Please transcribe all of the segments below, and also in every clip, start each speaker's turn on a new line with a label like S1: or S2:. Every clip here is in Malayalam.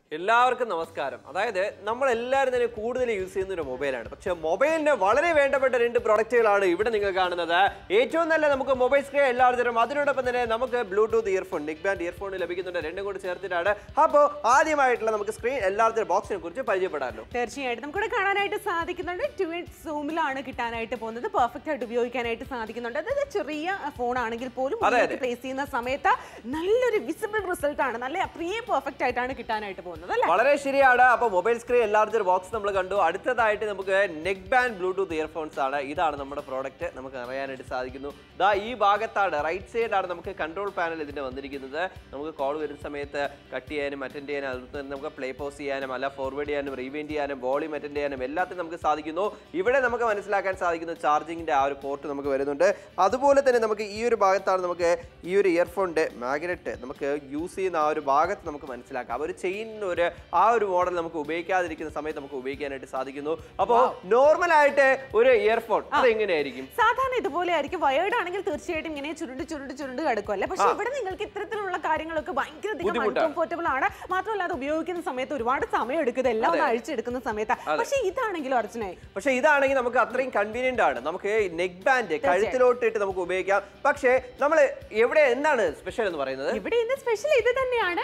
S1: എല്ലാവർക്കും നമസ്കാരം അതായത് നമ്മൾ എല്ലാവരും തന്നെ കൂടുതൽ യൂസ് ചെയ്യുന്ന ഒരു മൊബൈലാണ് പക്ഷെ മൊബൈലിന് വളരെ വേണ്ടപ്പെട്ട രണ്ട് പ്രൊഡക്റ്റുകളാണ് ഇവിടെ നിങ്ങൾ കാണുന്നത് ഏറ്റവും നല്ല നമുക്ക് മൊബൈൽ സ്ക്രീൻ എല്ലാവരും തരും അതിനോടൊപ്പം തന്നെ നമുക്ക് Bluetooth earphone neck band earphone ലഭിക്കുന്നുണ്ട് രണ്ടും കൂടി ചേർത്തിട്ടാണ് അപ്പോൾ ആദ്യമായിട്ടുള്ള നമുക്ക് സ്ക്രീൻ എല്ലാവരും ബോക്സിനെ കുറിച്ച് പരിചയപ്പെടാമല്ലോ
S2: തീർച്ചയായിട്ടും നമുക്കിവിടെ കാണാനായിട്ട് സാധിക്കുന്നുണ്ട് ടു ഇൻ സൂമിലാണ് കിട്ടാനായിട്ട് പോകുന്നത് പെർഫെക്റ്റ് ആയിട്ട് ഉപയോഗിക്കാനായിട്ട് സാധിക്കുന്നുണ്ട് അതായത് ചെറിയ ഫോൺ ആണെങ്കിൽ പോലും
S1: അതെ,
S2: പ്ലേസ് ചെയ്യുന്ന സമയത്ത് നല്ലൊരു വിസിബിൾ റിസൾട്ട് ആണ് നല്ല അത്രയും പെർഫെക്റ്റ് ആയിട്ടാണ് കിട്ടാനായിട്ട് പോകുന്നത് അല്ലേ
S1: വളരെ ശരിയാണ് അപ്പോൾ മൊബൈൽ സ്ക്രീൻ എല്ലാവർക്കും ബോക്സ് നമ്മൾ കണ്ടു അടുത്തതായിട്ട് നമുക്ക് നെക്ക് ബാൻഡ് ബ്ലൂടൂത്ത് ഇയർഫോൺസ് ആണ് ഇതാണ് നമ്മുടെ പ്രോഡക്റ്റ് നമുക്ക് അറിയാനായിട്ട് സാധിക്കുന്നു ദാ ഈ ഭാഗത്താണ് റൈറ്റ് സൈഡാണ് നമുക്ക് കൺട്രോൾ പാനൽ ഇതിന്റെ വന്നിരിക്കുന്നത് നമുക്ക് കോൾ വരുന്ന സമയത്ത് കട്ട് ചെയ്യാനും അറ്റൻഡ് ചെയ്യാനും അതുപോലെ തന്നെ നമുക്ക് പ്ലേ പോസ് ചെയ്യാനും അല്ല ഫോർവേഡ് ചെയ്യാനും റീവൈൻഡ് ചെയ്യാനും വോളിയം അറ്റൻഡ് ചെയ്യാനും എല്ലാത്തിനും നമുക്ക് സാധിക്കുന്നു ഇവിടെ നമുക്ക് മനസ്സിലാക്കാൻ സാധിക്കുന്നു ചാർജിങ്ങിന്റെ ആ ഒരു പോർട്ട് നമുക്ക് വരുന്നുണ്ട് അതുപോലെ തന്നെ നമുക്ക് ഈ ഒരു ഭാഗത്താണ് നമുക്ക് ഈ ഒരു ഇയർഫോണിന്റെ മാഗ്നറ്റ് നമുക്ക് യൂസ് ചെയ്യുന്ന ആ ഒരു ഭാഗത്ത് നമുക്ക് മനസ്സിലാക്കാം ആ ഒരു ചെയിനിന് ഒരു ആ ഒരു മോഡൽ നമുക്ക് ഉപയോഗിക്കാതിരിക്കുന്ന സമയത്ത് നമുക്ക് ഉപയോഗിക്കാനായിട്ട് സാധിക്കുന്നു അപ്പോൾ നോർമൽ ആയിട്ട് ഒരു ഇയർഫോൺ അത് എങ്ങനെയായിരിക്കും
S2: സാധാരണ ഇതുപോലെ ആയിരിക്കും വയേർഡ് ആണെങ്കിൽ തീർച്ചയായിട്ടും ഇങ്ങനെ ചുരുണ്ട് ചുരുണ്ട് ചുരുണ്ട് കിടക്കുമല്ലേ പക്ഷെ ഇവിടെ നിങ്ങൾക്ക് ഇത്തരത്തിലുള്ള കാര്യങ്ങളൊക്കെ ഭയങ്കര അധികം
S1: ബുദ്ധിമുട്ടാണ്.
S2: അൺകംഫർട്ടബിൾ ആണ് മാത്രമല്ല അത് ഉപയോഗിക്കുന്ന സമയത്ത് ഒരുപാട് സമയം എടുക്കുന്നത് എല്ലാം ഒന്ന് അഴിച്ചെടുക്കുന്ന സമയത്ത് പക്ഷെ ഇതാണെങ്കിലും അർച്ചനായി
S1: പക്ഷേ ഇതാണെങ്കിൽ നമുക്ക് അത്രയും കൺവീനിയന്റ് ആണ് നമുക്ക് നെക്ക് ബാൻഡ് കഴുത്തിലോട്ട് ഇട്ട് നമുക്ക് ഉപയോഗിക്കാം പക്ഷേ നമ്മൾ എവിടെ എന്താണ് സ്പെഷ്യൽ എന്ന് പറയുന്നത്
S2: ഇവിടെ ഇന്ന് സ്പെഷ്യൽ ഇത് തന്നെയാണ്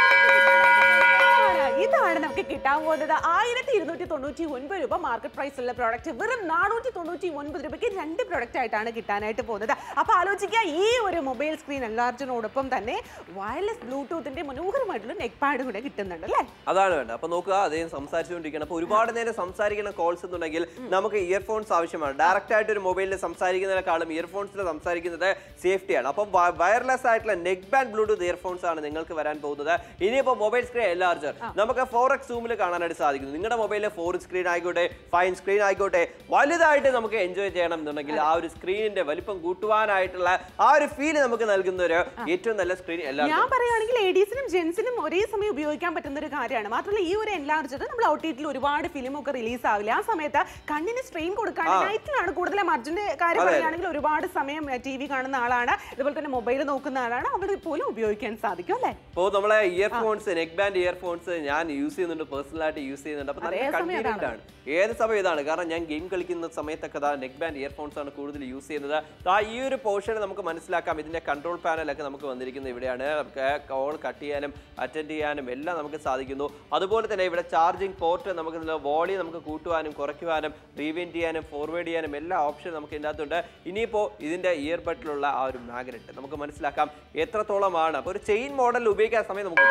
S2: ഇതാണ് നമുക്ക് കിട്ടാൻ പോകുന്നത് ആയിരത്തി ഇരുന്നൂറ്റി തൊണ്ണൂറ്റി ഒൻപത് രൂപ മാർക്കറ്റ് പ്രൈസ് ഉള്ള പ്രോഡക്റ്റ് വെറും നാനൂറ്റി തൊണ്ണൂറ്റി ഒൻപത് രൂപയ്ക്ക് രണ്ട് പ്രോഡക്റ്റ് ആയിട്ടാണ് കിട്ടാനായിട്ട് പോകുന്നത് അപ്പൊ ആലോചിക്കുക ഈ ഒരു മൊബൈൽ സ്ക്രീൻ എല്ലാർജിനോടൊപ്പം തന്നെ വയർലെസ് ബ്ലൂടൂത്തിന്റെ മനോഹരമായിട്ടുള്ള നെക്ക് പാഡ് കൂടെ കിട്ടുന്നുണ്ട് അല്ലേ
S1: അതാണ് വേണ്ടത് അപ്പൊ നോക്കുക അദ്ദേഹം സംസാരിച്ചുകൊണ്ടിരിക്കണം അപ്പൊ ഒരുപാട് നേരം സംസാരിക്കുന്ന കോൾസ് എന്നുണ്ടെങ്കിൽ നമുക്ക് ഇയർഫോൺസ് ആവശ്യമാണ് ഡയറക്റ്റ് ആയിട്ട് ഒരു മൊബൈലിൽ സംസാരിക്കുന്നതിനേക്കാളും ഇയർഫോൺസിൽ സംസാരിക്കുന്നത് സേഫ്റ്റിയാണ് അപ്പം വയർലെസ് ആയിട്ടുള്ള നെക്ക് ബാൻഡ് ബ്ലൂടൂത്ത് ഇയർഫോൺസ് ആണ് നിങ്ങൾക്ക് വരാൻ പോകുന്നത് ഇനിയിപ്പോൾ മൊബൈൽ സ്ക്രീൻ എല്ലാർജർ നമുക്ക് ഫോർ എക്സ് സൂമിൽ കാണാനായിട്ട് സാധിക്കുന്നു നിങ്ങളുടെ മൊബൈലിൽ ഫോർ സ്ക്രീൻ ആയിക്കോട്ടെ ഫൈൻ സ്ക്രീൻ ആയിക്കോട്ടെ വലുതായിട്ട് നമുക്ക് എൻജോയ് ചെയ്യണം എന്നുണ്ടെങ്കിൽ ആ ഒരു സ്ക്രീനിന്റെ വലിപ്പം കൂട്ടുവാനായിട്ടുള്ള ആ ഒരു ഫീൽ നമുക്ക് നൽകുന്ന ഒരു ഏറ്റവും നല്ല സ്ക്രീൻ എല്ലാവർക്കും
S2: ഞാൻ പറയുകയാണെങ്കിൽ ലേഡീസിനും ജെന്റ്സിനും ഒരേ സമയം ഉപയോഗിക്കാൻ പറ്റുന്ന ഒരു കാര്യമാണ് മാത്രമല്ല ഈ ഒരു എൻലാർജർ നമ്മൾ ഔട്ട് ടിയിൽ ഒരുപാട് ഫിലിം ഒക്കെ റിലീസ് ആവില്ല ആ സമയത്ത് കണ്ണിന് സ്ട്രെയിൻ കൊടുക്കാൻ നൈറ്റിലാണ് കൂടുതലും അർജുന്റെ കാര്യം പറയുകയാണെങ്കിൽ ഒരുപാട് സമയം ടി വി കാണുന്ന ആളാണ് ഇതുപോലെ തന്നെ മൊബൈൽ നോക്കുന്ന ആളാണ് അവിടെ പോലും ഉപയോഗിക്കാൻ സാധിക്കും അല്ലേ
S1: ഇപ്പോൾ നമ്മളെ ഇയർഫോൺസ് നെക്ക് ബാൻഡ് ഇയർഫോൺസ് ഞാൻ യൂസ് ചെയ്യുന്നുണ്ട് പേഴ്സണൽ ആയിട്ട് യൂസ് ചെയ്യുന്നുണ്ട് അപ്പൊ നല്ല
S2: അതേ സമയം
S1: കൺവീനിയന്റ് ആണ് ഏത് സമയം ഇതാണ് കാരണം ഞാൻ ഗെയിം കളിക്കുന്ന സമയത്തൊക്കെ ദാ നെക്ക് ബാൻഡ് ഇയർഫോൺസ് ആണ് കൂടുതൽ യൂസ് ചെയ്യുന്നത് ദാ ഈ ഒരു പോർഷൻ നമുക്ക് മനസ്സിലാക്കാം ഇതിന്റെ കൺട്രോൾ പാനലൊക്കെ നമുക്ക് വന്നിരിക്കുന്നത് ഇവിടെയാണ് നമുക്ക് കോൾ കട്ട് ചെയ്യാനും അറ്റൻഡ് ചെയ്യാനും എല്ലാം നമുക്ക് സാധിക്കുന്നു അതുപോലെ തന്നെ ഇവിടെ ചാർജിങ് പോർട്ട് നമുക്ക് വോളിയം നമുക്ക് കൂട്ടുവാനും കുറയ്ക്കുവാനും റീവൈൻഡ് ചെയ്യാനും ഫോർവേഡ് ചെയ്യാനും എല്ലാ ഓപ്ഷൻ നമുക്ക് ഇതിൻ്റെ അകത്തുണ്ട് ഇനിയിപ്പോൾ ഇതിന്റെ ഇയർ ബട്ടിലുള്ള ആ ഒരു മാഗ്നറ്റ് നമുക്ക് മനസ്സിലാക്കാം എത്രത്തോളമാണ് അപ്പോൾ ഒരു ചെയിൻ മോഡലിൽ ഉപയോഗിക്കാൻ സമയം നമുക്ക്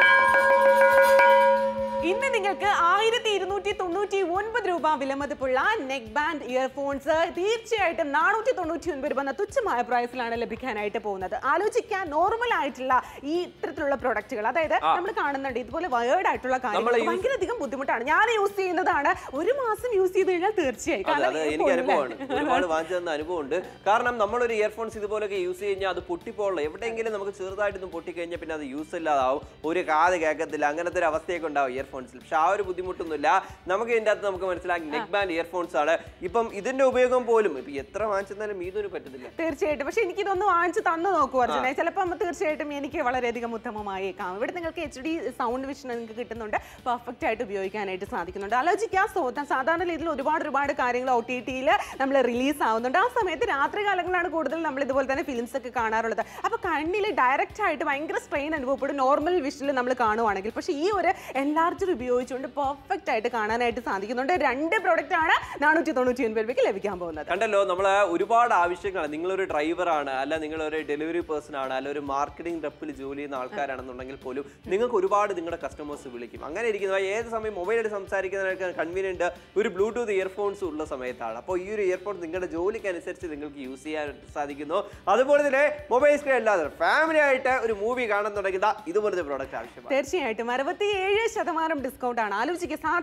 S2: ഇന്ന് നിങ്ങൾക്ക് ആയിരത്തി ഇരുന്നൂറ്റി തൊണ്ണൂറ്റി ഒൻപത് രൂപ വിലമതിപ്പുള്ള നെക്ക് ബാൻഡ് ഇയർഫോൺസ് തീർച്ചയായിട്ടും നാനൂറ്റി തൊണ്ണൂറ്റി ഒൻപത് രൂപ എന്ന തുച്ഛമായ പ്രൈസിലാണ് ലഭിക്കാനായിട്ട് പോകുന്നത് ആലോചിക്കാൻ നോർമൽ ആയിട്ടുള്ള ഈ ഇത്തരത്തിലുള്ള പ്രൊഡക്റ്റുകൾ അതായത് നമ്മൾ കാണുന്നുണ്ട് ഇതുപോലെ വയേർഡ് ആയിട്ടുള്ള കാര്യങ്ങൾ ഭയങ്കര അധികം ബുദ്ധിമുട്ടാണ് ഞാൻ യൂസ് ചെയ്യുന്നതാണ് ഒരു മാസം യൂസ് ചെയ്ത് കഴിഞ്ഞാൽ തീർച്ചയായും
S1: അതെ
S2: കാരണം
S1: അത്
S2: ഈ
S1: എനിക്ക്
S2: phone
S1: അനുഭവമാണ്
S2: അല്ലേ?
S1: ഒരുപാട് വാങ്ങിച്ചു തന്ന അനുഭവമുണ്ട് കാരണം നമ്മളൊരു ഇയർഫോൺസ് ഇതുപോലൊക്കെ യൂസ് കഴിഞ്ഞാൽ അത് പൊട്ടിപ്പോളെ എവിടെയെങ്കിലും നമുക്ക് ചെറുതായിട്ടൊന്നും പൊട്ടിക്കഴിഞ്ഞാൽ പിന്നെ അത് യൂസ് ഇല്ലാതാവും ഒരു കാത് കേൾക്കത്തില്ല അങ്ങനത്തെ ഒരു അവസ്ഥയൊക്കെ ഉണ്ടാവും ഇയർഫോൺസിൽ പക്ഷെ ആ ഒരു ബുദ്ധിമുട്ടൊന്നുമില്ല നമുക്ക് ഇതിൻ്റെ അകത്ത് നമുക്ക് മനസ്സിലാക്കി നെക്ക് ബാൻഡ് ഇയർഫോൺസ് ആണ് ഇപ്പം ഇതിന്റെ ഉപയോഗം പോലും ഇപ്പൊ എത്ര വാങ്ങിച്ചെന്നാലും ഇതൊരു പറ്റത്തില്ല
S2: തീർച്ചയായിട്ടും പക്ഷെ എനിക്ക് ഇതൊന്ന് വാങ്ങിച്ച് തന്നു നോക്കൂ അർജുനെ ചിലപ്പോൾ തീർച്ചയായിട്ടും എനിക്ക് വളരെയധികം ഉത്തമമായേക്കാം ഇവിടെ നിങ്ങൾക്ക് എച്ച് ഡി സൗണ്ട് വിഷൻ നിങ്ങൾക്ക് കിട്ടുന്നുണ്ട് പെർഫെക്റ്റ് ആയിട്ട് ഉപയോഗിക്കാനായിട്ട് സാധിക്കുന്നുണ്ട് ആലോചിക്കുക സോ സാധാരണ രീതിയിൽ ഒരുപാട് ഒരുപാട് കാര്യങ്ങൾ ഒ ടി ടിയിൽ നമ്മൾ റിലീസ് ആവുന്നുണ്ട് ആ സമയത്ത് രാത്രി കാലങ്ങളിലാണ് കൂടുതൽ നമ്മൾ ഇതുപോലെ തന്നെ ഫിലിംസ് ഒക്കെ കാണാറുള്ളത് അപ്പോൾ കണ്ണിൽ ഡയറക്റ്റ് ആയിട്ട് ഭയങ്കര സ്ട്രെയിൻ അനുഭവപ്പെടും നോർമൽ വിഷനിൽ നമ്മൾ കാണുവാണെങ്കിൽ പക്ഷേ ഈ ഒരു എൻലാർജർ ഉപയോഗിച്ചുകൊണ്ട് പെർഫെക്റ്റ് ആയിട്ട് കാണാനായിട്ട് സാധിക്കുന്നുണ്ട് രണ്ട് പ്രോഡക്റ്റ് ആണ് നാനൂറ്റി തൊണ്ണൂറ്റി ഒൻപത് രൂപയ്ക്ക് ലഭിക്കാൻ പോകുന്നത്
S1: കണ്ടല്ലോ നമ്മൾ ഒരുപാട് ആവശ്യങ്ങളാണ് നിങ്ങളൊരു ഡ്രൈവറാണ് അല്ല നിങ്ങളൊരു ഡെലിവറി പേഴ്സൺ ആണ് അല്ല ഒരു മാർക്കറ്റിംഗ് റെപ്പിൽ ജോലി ചെയ്യുന്ന ആൾക്കാരാണെന്നുണ്ടെങ്കിൽ പോലും നിങ്ങൾക്ക് ഒരുപാട് നിങ്ങളുടെ കസ്റ്റമേഴ്സ് വിളിക്കും അങ്ങനെ ഇരിക്കുന്ന ഏത് സമയം മൊബൈലായിട്ട് സംസാരിക്കുന്നതിനൊക്കെ കൺവീനിയന്റ് ഒരു ബ്ലൂടൂത്ത് ഇയർഫോൺസ് ഉള്ള സമയത്താണ് അപ്പോൾ ഈ ഒരു ഇയർഫോൺ നിങ്ങളുടെ ജോലിക്ക് അനുസരിച്ച് നിങ്ങൾക്ക് യൂസ് ചെയ്യാൻ സാധിക്കുന്നു അതുപോലെ തന്നെ മൊബൈൽ സ്ക്രീൻ അല്ലാതെ ഫാമിലി ആയിട്ട് ഒരു മൂവി കാണുന്നുണ്ടെങ്കിൽ ദാ ഇതുപോലത്തെ പ്രോഡക്റ്റ് ആവശ്യമാണ്
S2: തീർച്ചയായിട്ടും അറുപത്തിയേഴ് ശതമാനം ഡിസ്കൗണ്ട് ആണ് ആലോചിക്കുക സാധാരണ നിങ്ങൾ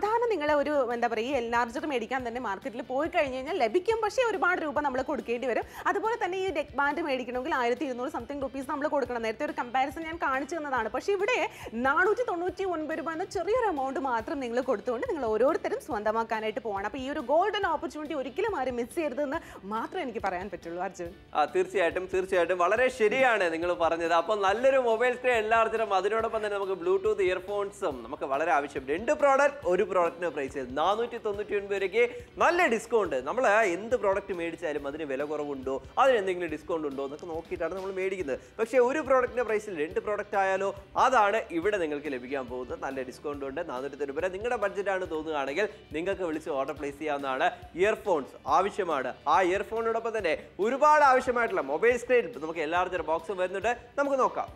S2: നിങ്ങൾ ഒരു എന്താ പറയുക ഈ എൻലാർജർ മേടിക്കാൻ തന്നെ മാർക്കറ്റിൽ പോയി കഴിഞ്ഞ് കഴിഞ്ഞാൽ ലഭിക്കും പക്ഷേ ഒരുപാട് രൂപ നമ്മൾ കൊടുക്കേണ്ടി വരും അതുപോലെ തന്നെ ഈ നെക്ക് ബാൻഡ് മേടിക്കണമെങ്കിൽ ആയിരത്തി ഇരുന്നൂറ് സംതിങ് റുപ്പീസ് നമ്മൾ കൊടുക്കണം നേരത്തെ ഒരു കമ്പാരിസൺ ഞാൻ കാണിച്ചു തന്നതാണ് പക്ഷേ ഇവിടെ നാനൂറ്റി തൊണ്ണൂറ്റി ഒൻപത് രൂപ എന്ന ചെറിയൊരു എമൗണ്ട് മാത്രം നിങ്ങൾ കൊടുത്തുകൊണ്ട് നിങ്ങൾ ഓരോരുത്തരും സ്വന്തമാക്കാനായിട്ട് പോകണം അപ്പോൾ ഈ ഒരു ഗോൾഡൻ ഓപ്പർച്യൂണിറ്റി ഒരിക്കലും ആരും മിസ് ചെയ്യരുതെന്ന് മാത്രമേ എനിക്ക് പറയാൻ പറ്റുള്ളൂ അർജുൻ
S1: ആ തീർച്ചയായിട്ടും തീർച്ചയായിട്ടും വളരെ ശരിയാണ് നിങ്ങൾ പറഞ്ഞത് അപ്പോൾ നല്ലൊരു മൊബൈൽ സ്ക്രീൻ എല്ലാവർക്കും അതിനോടൊപ്പം തന്നെ നമുക്ക് ബ്ലൂടൂത്ത് ഇയർഫോൺസും നമുക്ക് വളരെ ആവശ്യം രണ്ട് പ്രോഡക്റ്റ് ഒരു പ്രോഡക്റ്റിന് പ്രൈസ് നാനൂറ്റി തൊണ്ണൂറ്റി ഒൻപത് രൂപയ്ക്ക് നല്ല ഡിസ്കൗണ്ട് നമ്മൾ എന്ത് പ്രോഡക്റ്റ് മേടിച്ചാലും അതിന് വില കുറവുണ്ടോ അതിന് എന്തെങ്കിലും ഡിസ്കൗണ്ട് ഉണ്ടോ എന്നൊക്കെ നോക്കിയിട്ടാണ് നമ്മൾ മേടിക്കുന്നത് പക്ഷേ ഒരു പ്രോഡക്റ്റിന്റെ പ്രൈസിൽ രണ്ട് പ്രോഡക്റ്റ് ആയാലോ അതാണ് ഇവിടെ നിങ്ങൾക്ക് ലഭിക്കാൻ പോകുന്നത് നല്ല ഡിസ്കൗണ്ട് ഉണ്ട് നാനൂറ്റി തൊണ്ണൂറ് രൂപ നിങ്ങളുടെ ബഡ്ജറ്റാണ് തോന്നുകയാണെങ്കിൽ നിങ്ങൾക്ക് വിളിച്ച് ഓർഡർ പ്ലേസ് ചെയ്യാവുന്നതാണ് ഇയർഫോൺസ് ആവശ്യമാണ് ആ ഇയർഫോണിനോടൊപ്പം തന്നെ ഒരുപാട് ആവശ്യമായിട്ടുള്ള മൊബൈൽ സ്ക്രീൻ നമുക്ക് എല്ലാവരുടെ ബോക്സും വരുന്നുണ്ട് നമുക്ക് നോക്കാം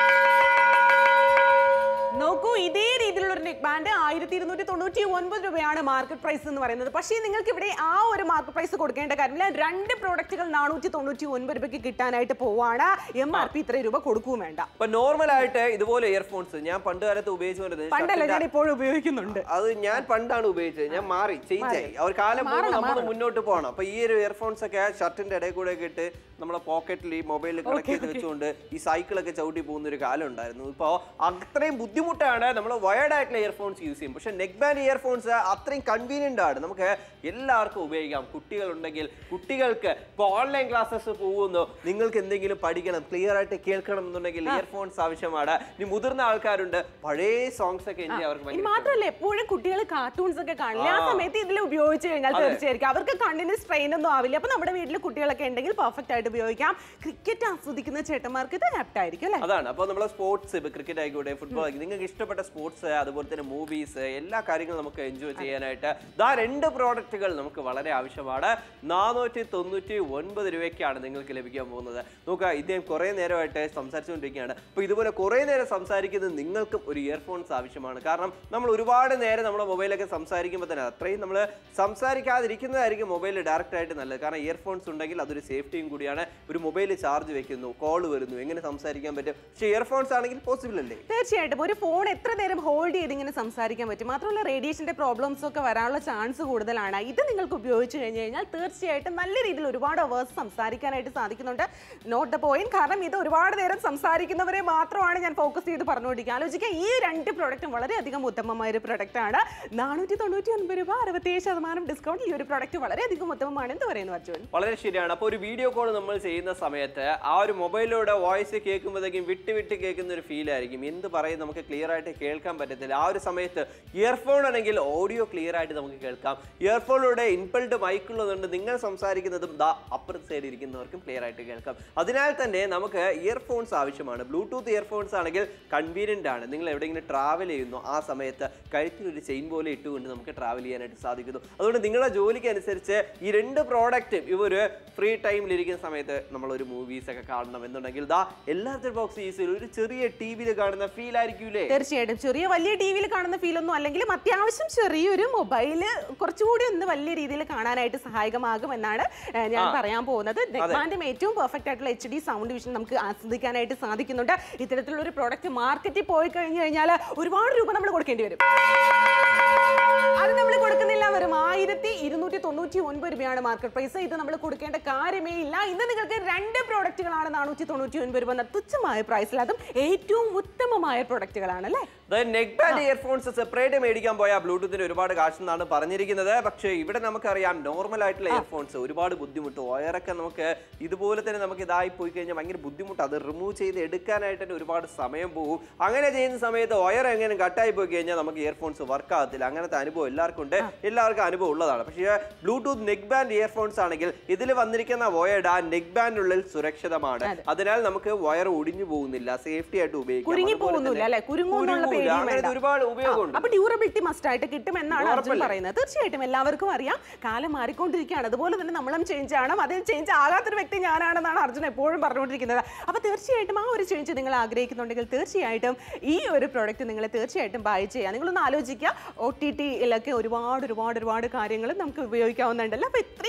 S2: നോക്കൂ ഇതേ രീതിയിലുള്ള ഒരു നെക്ക് ബാൻഡ് ആയിരത്തി ഇരുന്നൂറ്റി തൊണ്ണൂറ്റി ഒൻപത് രൂപയാണ് മാർക്കറ്റ് പ്രൈസ് എന്ന് പറയുന്നത് പക്ഷേ നിങ്ങൾക്ക് ഇവിടെ ആ ഒരു മാർക്കറ്റ് പ്രൈസ് കൊടുക്കേണ്ട കാര്യമില്ല രണ്ട് പ്രോഡക്റ്റുകൾ നാനൂറ്റി തൊണ്ണൂറ്റി ഒൻപത് രൂപയ്ക്ക് കിട്ടാനായിട്ട് പോവാണ് എം ആർ പി ഇത്രയും രൂപ കൊടുക്കുകയും വേണ്ട
S1: അപ്പൊ നോർമൽ ആയിട്ട് ഇതുപോലെ ഇയർഫോൺസ് ഞാൻ പണ്ട് കാലത്ത് ഉപയോഗിച്ചുകൊണ്ടിരുന്നത്
S2: പണ്ടല്ല
S1: ഷർട്ടിന്റെ-
S2: ഞാൻ ഇപ്പോഴും ഉപയോഗിക്കുന്നുണ്ട്
S1: അത് ഞാൻ പണ്ടാണ് ഉപയോഗിച്ചത് ഞാൻ മാറി ചേഞ്ച് ആയി ഒരു കാലം പോകുമ്പോൾ നമ്മൾ മുന്നോട്ട് പോകണം അപ്പൊ ഈ ഒരു ഇയർഫോൺസ് ഒക്കെ ഷർട്ടിന്റെ ഇടയിൽ കൂടെ ഒക്കെ ഇട്ട് നമ്മളെ പോക്കറ്റിൽ ഈ മൊബൈലിൽ കണക്ട് ചെയ്ത് വെച്ചുകൊണ്ട് ഈ സൈക്കിളൊക്കെ ചവിട്ടി പോകുന്ന ഒരു കാലം ഉണ്ടായിരുന്നു ഇപ്പോൾ അത്രയും ബുദ്ധിമുട്ടാണ് നമ്മൾ വയർഡ് ആയിട്ടുള്ള ഇയർഫോൺസ് യൂസ് ചെയ്യും പക്ഷെ നെക്ക് ബാൻഡ് ഇയർഫോൺസ് അത്രയും കൺവീനിയന്റ് ആണ് നമുക്ക് എല്ലാവർക്കും ഉപയോഗിക്കാം കുട്ടികളുണ്ടെങ്കിൽ കുട്ടികൾക്ക് ഇപ്പോൾ ഓൺലൈൻ ക്ലാസ്സസ് പോകുന്നു നിങ്ങൾക്ക് എന്തെങ്കിലും പഠിക്കണം ക്ലിയർ ആയിട്ട് കേൾക്കണം എന്നുണ്ടെങ്കിൽ ഇയർഫോൺസ് ആവശ്യമാണ് ഇനി മുതിർന്ന ആൾക്കാരുണ്ട് പഴയ സോങ്സ് ഒക്കെ എനിക്ക് അവർക്ക്
S2: ഇനി
S1: ഭയങ്കര
S2: മാത്രമല്ല എപ്പോഴും കുട്ടികൾ കാർട്ടൂൺസ് ഒക്കെ കാണില്ല ആ സമയത്ത് ഇതിൽ ഉപയോഗിച്ച് കഴിഞ്ഞാൽ തീർച്ചയായിരിക്കും അവർക്ക് കണ്ണിന് സ്ട്രെയിൻ ഒന്നും ആവില്ല അപ്പൊ നമ്മുടെ വീട്ടിൽ കുട്ടികളൊക്കെ ഉണ്ടെങ്കിൽ പെർഫെക്റ്റ് ആയിട്ട് ഉപയോഗിക്കാം ക്രിക്കറ്റ് ആസ്വദിക്കുന്ന ചേട്ടന്മാർക്ക് ഇത് ആപ്റ്റ് ആയിരിക്കും അല്ലേ
S1: അതാണ് അപ്പോൾ നമ്മൾ സ്പോർട്സ് ഇപ്പോൾ ക്രിക്കറ്റ് ആയിക്കോട്ടെ ഫുട്ബോൾ ആയിക്കോട്ടെ നിങ്ങൾക്ക് ഇഷ്ടപ്പെട്ട സ്പോർട്സ് അതുപോലെ തന്നെ മൂവീസ് എല്ലാ കാര്യങ്ങളും നമുക്ക് എൻജോയ് ചെയ്യാനായിട്ട് ദാ രണ്ട് പ്രോഡക്റ്റുകൾ നമുക്ക് വളരെ ആവശ്യമാണ് നാനൂറ്റി തൊണ്ണൂറ്റി ഒൻപത് രൂപയ്ക്കാണ് നിങ്ങൾക്ക് ലഭിക്കാൻ പോകുന്നത് നോക്കുക ഇദ്ദേഹം കുറേ നേരമായിട്ട് സംസാരിച്ചുകൊണ്ടിരിക്കുകയാണ് അപ്പോൾ ഇതുപോലെ കുറേ നേരം സംസാരിക്കുന്നത് നിങ്ങൾക്കും ഒരു ഇയർഫോൺസ് ആവശ്യമാണ് കാരണം നമ്മൾ ഒരുപാട് നേരം നമ്മുടെ മൊബൈലൊക്കെ സംസാരിക്കുമ്പോൾ തന്നെ അത്രയും നമ്മൾ സംസാരിക്കാതിരിക്കുന്നതായിരിക്കും മൊബൈൽ ഡയറക്റ്റ് ആയിട്ട് നല്ലത് കാരണം ഇയർഫോൺസ് ഉണ്ടെങ്കിൽ അതൊരു സേഫ്റ്റിയും കൂടിയാണ് ഒരു മൊബൈൽ ചാർജ് വെക്കുന്നു കോൾ വരുന്നു എങ്ങനെ സംസാരിക്കാൻ പറ്റും പക്ഷേ ഇയർഫോൺസ് ആണെങ്കിൽ പോസിബിൾ അല്ലേ
S2: തീർച്ചയായിട്ടും ഒരു ഫോൺ എത്ര നേരം ഹോൾഡ് ചെയ്ത് ഇങ്ങനെ സംസാരിക്കാൻ പറ്റും മാത്രമല്ല റേഡിയേഷന്റെ പ്രോബ്ലംസ് ഒക്കെ വരാനുള്ള ചാൻസ് കൂടുതലാണ് ഇത് നിങ്ങൾക്ക് ഉപയോഗിച്ച് കഴിഞ്ഞ് കഴിഞ്ഞാൽ തീർച്ചയായിട്ടും നല്ല രീതിയിൽ ഒരുപാട് അവേഴ്സ് സംസാരിക്കാനായിട്ട് സാധിക്കുന്നുണ്ട് നോട്ട് ദ പോയിന്റ് കാരണം ഇത് ഒരുപാട് നേരം സംസാരിക്കുന്നവരെ മാത്രമാണ് ഞാൻ ഫോക്കസ് ചെയ്ത് പറഞ്ഞുകൊണ്ടിരിക്കുക ആലോചിക്കുക ഈ രണ്ട് പ്രോഡക്റ്റും വളരെയധികം ഉത്തമമായ ഒരു പ്രൊഡക്റ്റ് ആണ് നാനൂറ്റി തൊണ്ണൂറ്റി ഒൻപത് രൂപ അറുപത്തിയേഴ് ശതമാനം ഡിസ്കൗണ്ട് ഈ ഒരു പ്രൊഡക്റ്റ് വളരെയധികം ഉത്തമമാണ് എന്ന് പറയുന്നു അർജുൻ
S1: വളരെ ശരിയാണ് അപ്പോൾ ഒരു വീഡിയോ കോൾ നമ്മൾ ചെയ്യുന്ന സമയത്ത് ആ ഒരു മൊബൈലിലൂടെ വോയിസ് കേൾക്കുമ്പോഴത്തേക്കും വിട്ട് വിട്ട് കേൾക്കുന്ന ഒരു ഫീൽ ആയിരിക്കും എന്ത് പറയും നമുക്ക് ക്ലിയർ ആയിട്ട് കേൾക്കാൻ പറ്റത്തില്ല ആ ഒരു സമയത്ത് ഇയർഫോൺ ആണെങ്കിൽ ഓഡിയോ ക്ലിയർ ആയിട്ട് നമുക്ക് കേൾക്കാം ഇയർഫോണിലൂടെ ഇൻപൾഡ് മൈക്കുള്ളതുകൊണ്ട് നിങ്ങൾ സംസാരിക്കുന്നതും ദാ അപ്പുറത്ത് സൈഡ് ഇരിക്കുന്നവർക്കും ക്ലിയർ ആയിട്ട് കേൾക്കാം അതിനാൽ തന്നെ നമുക്ക് ഇയർഫോൺസ് ആവശ്യമാണ് ബ്ലൂടൂത്ത് ഇയർഫോൺസ് ആണെങ്കിൽ കൺവീനിയന്റ് ആണ് നിങ്ങൾ എവിടെയെങ്കിലും ട്രാവൽ ചെയ്യുന്നു ആ സമയത്ത് കഴുത്തിൽ ഒരു ചെയിൻ പോലെ ഇട്ടുകൊണ്ട് നമുക്ക് ട്രാവൽ ചെയ്യാനായിട്ട് സാധിക്കുന്നു അതുകൊണ്ട് നിങ്ങളുടെ ജോലിക്ക് അനുസരിച്ച് ഈ രണ്ട് പ്രോഡക്റ്റും ഇവർ ഫ്രീ ടൈമിൽ ഇരിക്കുന്ന സമയത്ത് നമ്മളൊരു മൂവീസ് ഒക്കെ കാണണം എന്നുണ്ടെങ്കിൽ ദാ എല്ലാത്തിനും ബോക്സ് യൂസ് ചെയ്യും ഒരു ചെറിയ ടി വിയിൽ കാണുന്ന ഫീൽ ആയിരിക്കൂലേ
S2: തീർച്ചയായിട്ടും ചെറിയ വലിയ ടി വിയിൽ കാണുന്ന ഫീൽ ഒന്നും അല്ലെങ്കിലും അത്യാവശ്യം ചെറിയൊരു മൊബൈല് കുറച്ചുകൂടി ഒന്ന് വലിയ രീതിയിൽ കാണാനായിട്ട് സഹായകമാകും എന്നാണ് ഏഹ്, ഞാൻ പറയാൻ പോകുന്നത് നെഗ്മാൻഡും ഏറ്റവും പെർഫെക്റ്റ് ആയിട്ടുള്ള എച്ച് ഡി സൗണ്ട് വിഷൻ നമുക്ക് ആസ്വദിക്കാനായിട്ട് സാധിക്കുന്നുണ്ട് ഇത്തരത്തിലുള്ള ഒരു പ്രോഡക്റ്റ് മാർക്കറ്റിൽ പോയി കഴിഞ്ഞു കഴിഞ്ഞാൽ ഒരുപാട് രൂപ നമ്മൾ കൊടുക്കേണ്ടി വരും അത് നമ്മൾ കൊടുക്കുന്നില്ല വെറും ആയിരത്തി ഇരുന്നൂറ്റി തൊണ്ണൂറ്റി ഒൻപത് രൂപയാണ് മാർക്കറ്റ് പ്രൈസ് ഇത് നമ്മൾ കൊടുക്കേണ്ട കാര്യമേ ഇല്ല ഇന്ന് നിങ്ങൾക്ക് രണ്ട് പ്രോഡക്റ്റുകളാണ് നാനൂറ്റി തൊണ്ണൂറ്റി ഒൻപത് രൂപ എന്ന തുച്ഛമായ പ്രൈസിൽ അതും ഏറ്റവും ഉത്തമമായ പ്രോഡക്റ്റുകളാണ് അല്ലേ
S1: നെക്ക് ബാൻഡ് ഇയർഫോൺസ് സെപ്പറേറ്റ് മേടിക്കാൻ പോയാൽ ബ്ലൂടൂത്തിന് ഒരുപാട് കാശെന്നാണ് പറഞ്ഞിരിക്കുന്നത് പക്ഷേ ഇവിടെ നമുക്കറിയാം നോർമൽ ആയിട്ടുള്ള ഇയർഫോൺസ് ഒരുപാട് ബുദ്ധിമുട്ട് വയറൊക്കെ നമുക്ക് ഇതുപോലെ തന്നെ നമുക്ക് ഇതായി പോയി കഴിഞ്ഞാൽ ഭയങ്കര ബുദ്ധിമുട്ട് അത് റിമൂവ് ചെയ്ത് എടുക്കാനായിട്ട് തന്നെ ഒരുപാട് സമയം പോകും അങ്ങനെ ചെയ്യുന്ന സമയത്ത് വയർ എങ്ങനെ കട്ടായി പോയി കഴിഞ്ഞാൽ നമുക്ക് ഇയർഫോൺസ് വർക്ക് ആകത്തില്ല അങ്ങനത്തെ അനുഭവം എല്ലാവർക്കും ഉണ്ട് എല്ലാവർക്കും അനുഭവം ഉള്ളതാണ് പക്ഷേ ബ്ലൂടൂത്ത് നെക്ക് ബാൻഡ് ഇയർഫോൺസ് ആണെങ്കിൽ ഇതിൽ വന്നിരിക്കുന്ന വയർഡ് ആ നെക്ക് ബാൻഡിനുള്ളിൽ സുരക്ഷിതമാണ് അതിനാൽ നമുക്ക് വയർ ഒടിഞ്ഞു പോകുന്നില്ല സേഫ്റ്റി ആയിട്ട് ഉപയോഗിക്കാം
S2: കുരുങ്ങി
S1: അതുപോലെ
S2: പോകുന്നില്ല
S1: തന്നെ
S2: അല്ലെ കുരുങ്ങുന്നുള്ള
S1: കുരുങ്ങൂല.
S2: പേടിയും
S1: അങ്ങനത്തെ
S2: വേണ്ട.
S1: ഒരുപാട് ഉപയോഗമുണ്ട്
S2: അപ്പൊ ഡ്യൂറബിലിറ്റി മസ്റ്റ് ആയിട്ട് കിട്ടും എന്നാണ് അർജുൻ
S1: ഉറപ്പല്ലേ?
S2: പറയുന്നത് തീർച്ചയായിട്ടും എല്ലാവർക്കും അറിയാം കാലം മാറിക്കൊണ്ടിരിക്കുകയാണ് അതുപോലെ തന്നെ നമ്മളും ചേഞ്ച് ആണ് അതിൽ ചേഞ്ച് ആകാത്തൊരു വ്യക്തി ഞാനാണെന്നാണ് അർജുൻ എപ്പോഴും പറഞ്ഞുകൊണ്ടിരിക്കുന്നത് അപ്പൊ തീർച്ചയായിട്ടും ആ ഒരു ചേഞ്ച് നിങ്ങൾ ആഗ്രഹിക്കുന്നുണ്ടെങ്കിൽ തീർച്ചയായിട്ടും ഈ ഒരു പ്രോഡക്റ്റ് നിങ്ങൾ തീർച്ചയായിട്ടും ബൈ ചെയ്യുക നിങ്ങളൊന്ന് ആലോചിക്കുക ഒ ടി ടിയിലൊക്കെ ഒരുപാട് ഒരുപാട് ഒരുപാട് കാര്യങ്ങൾ നമുക്ക് ഉപയോഗിക്കാവുന്നുണ്ടല്ലോ അപ്പൊ ഇത്രയും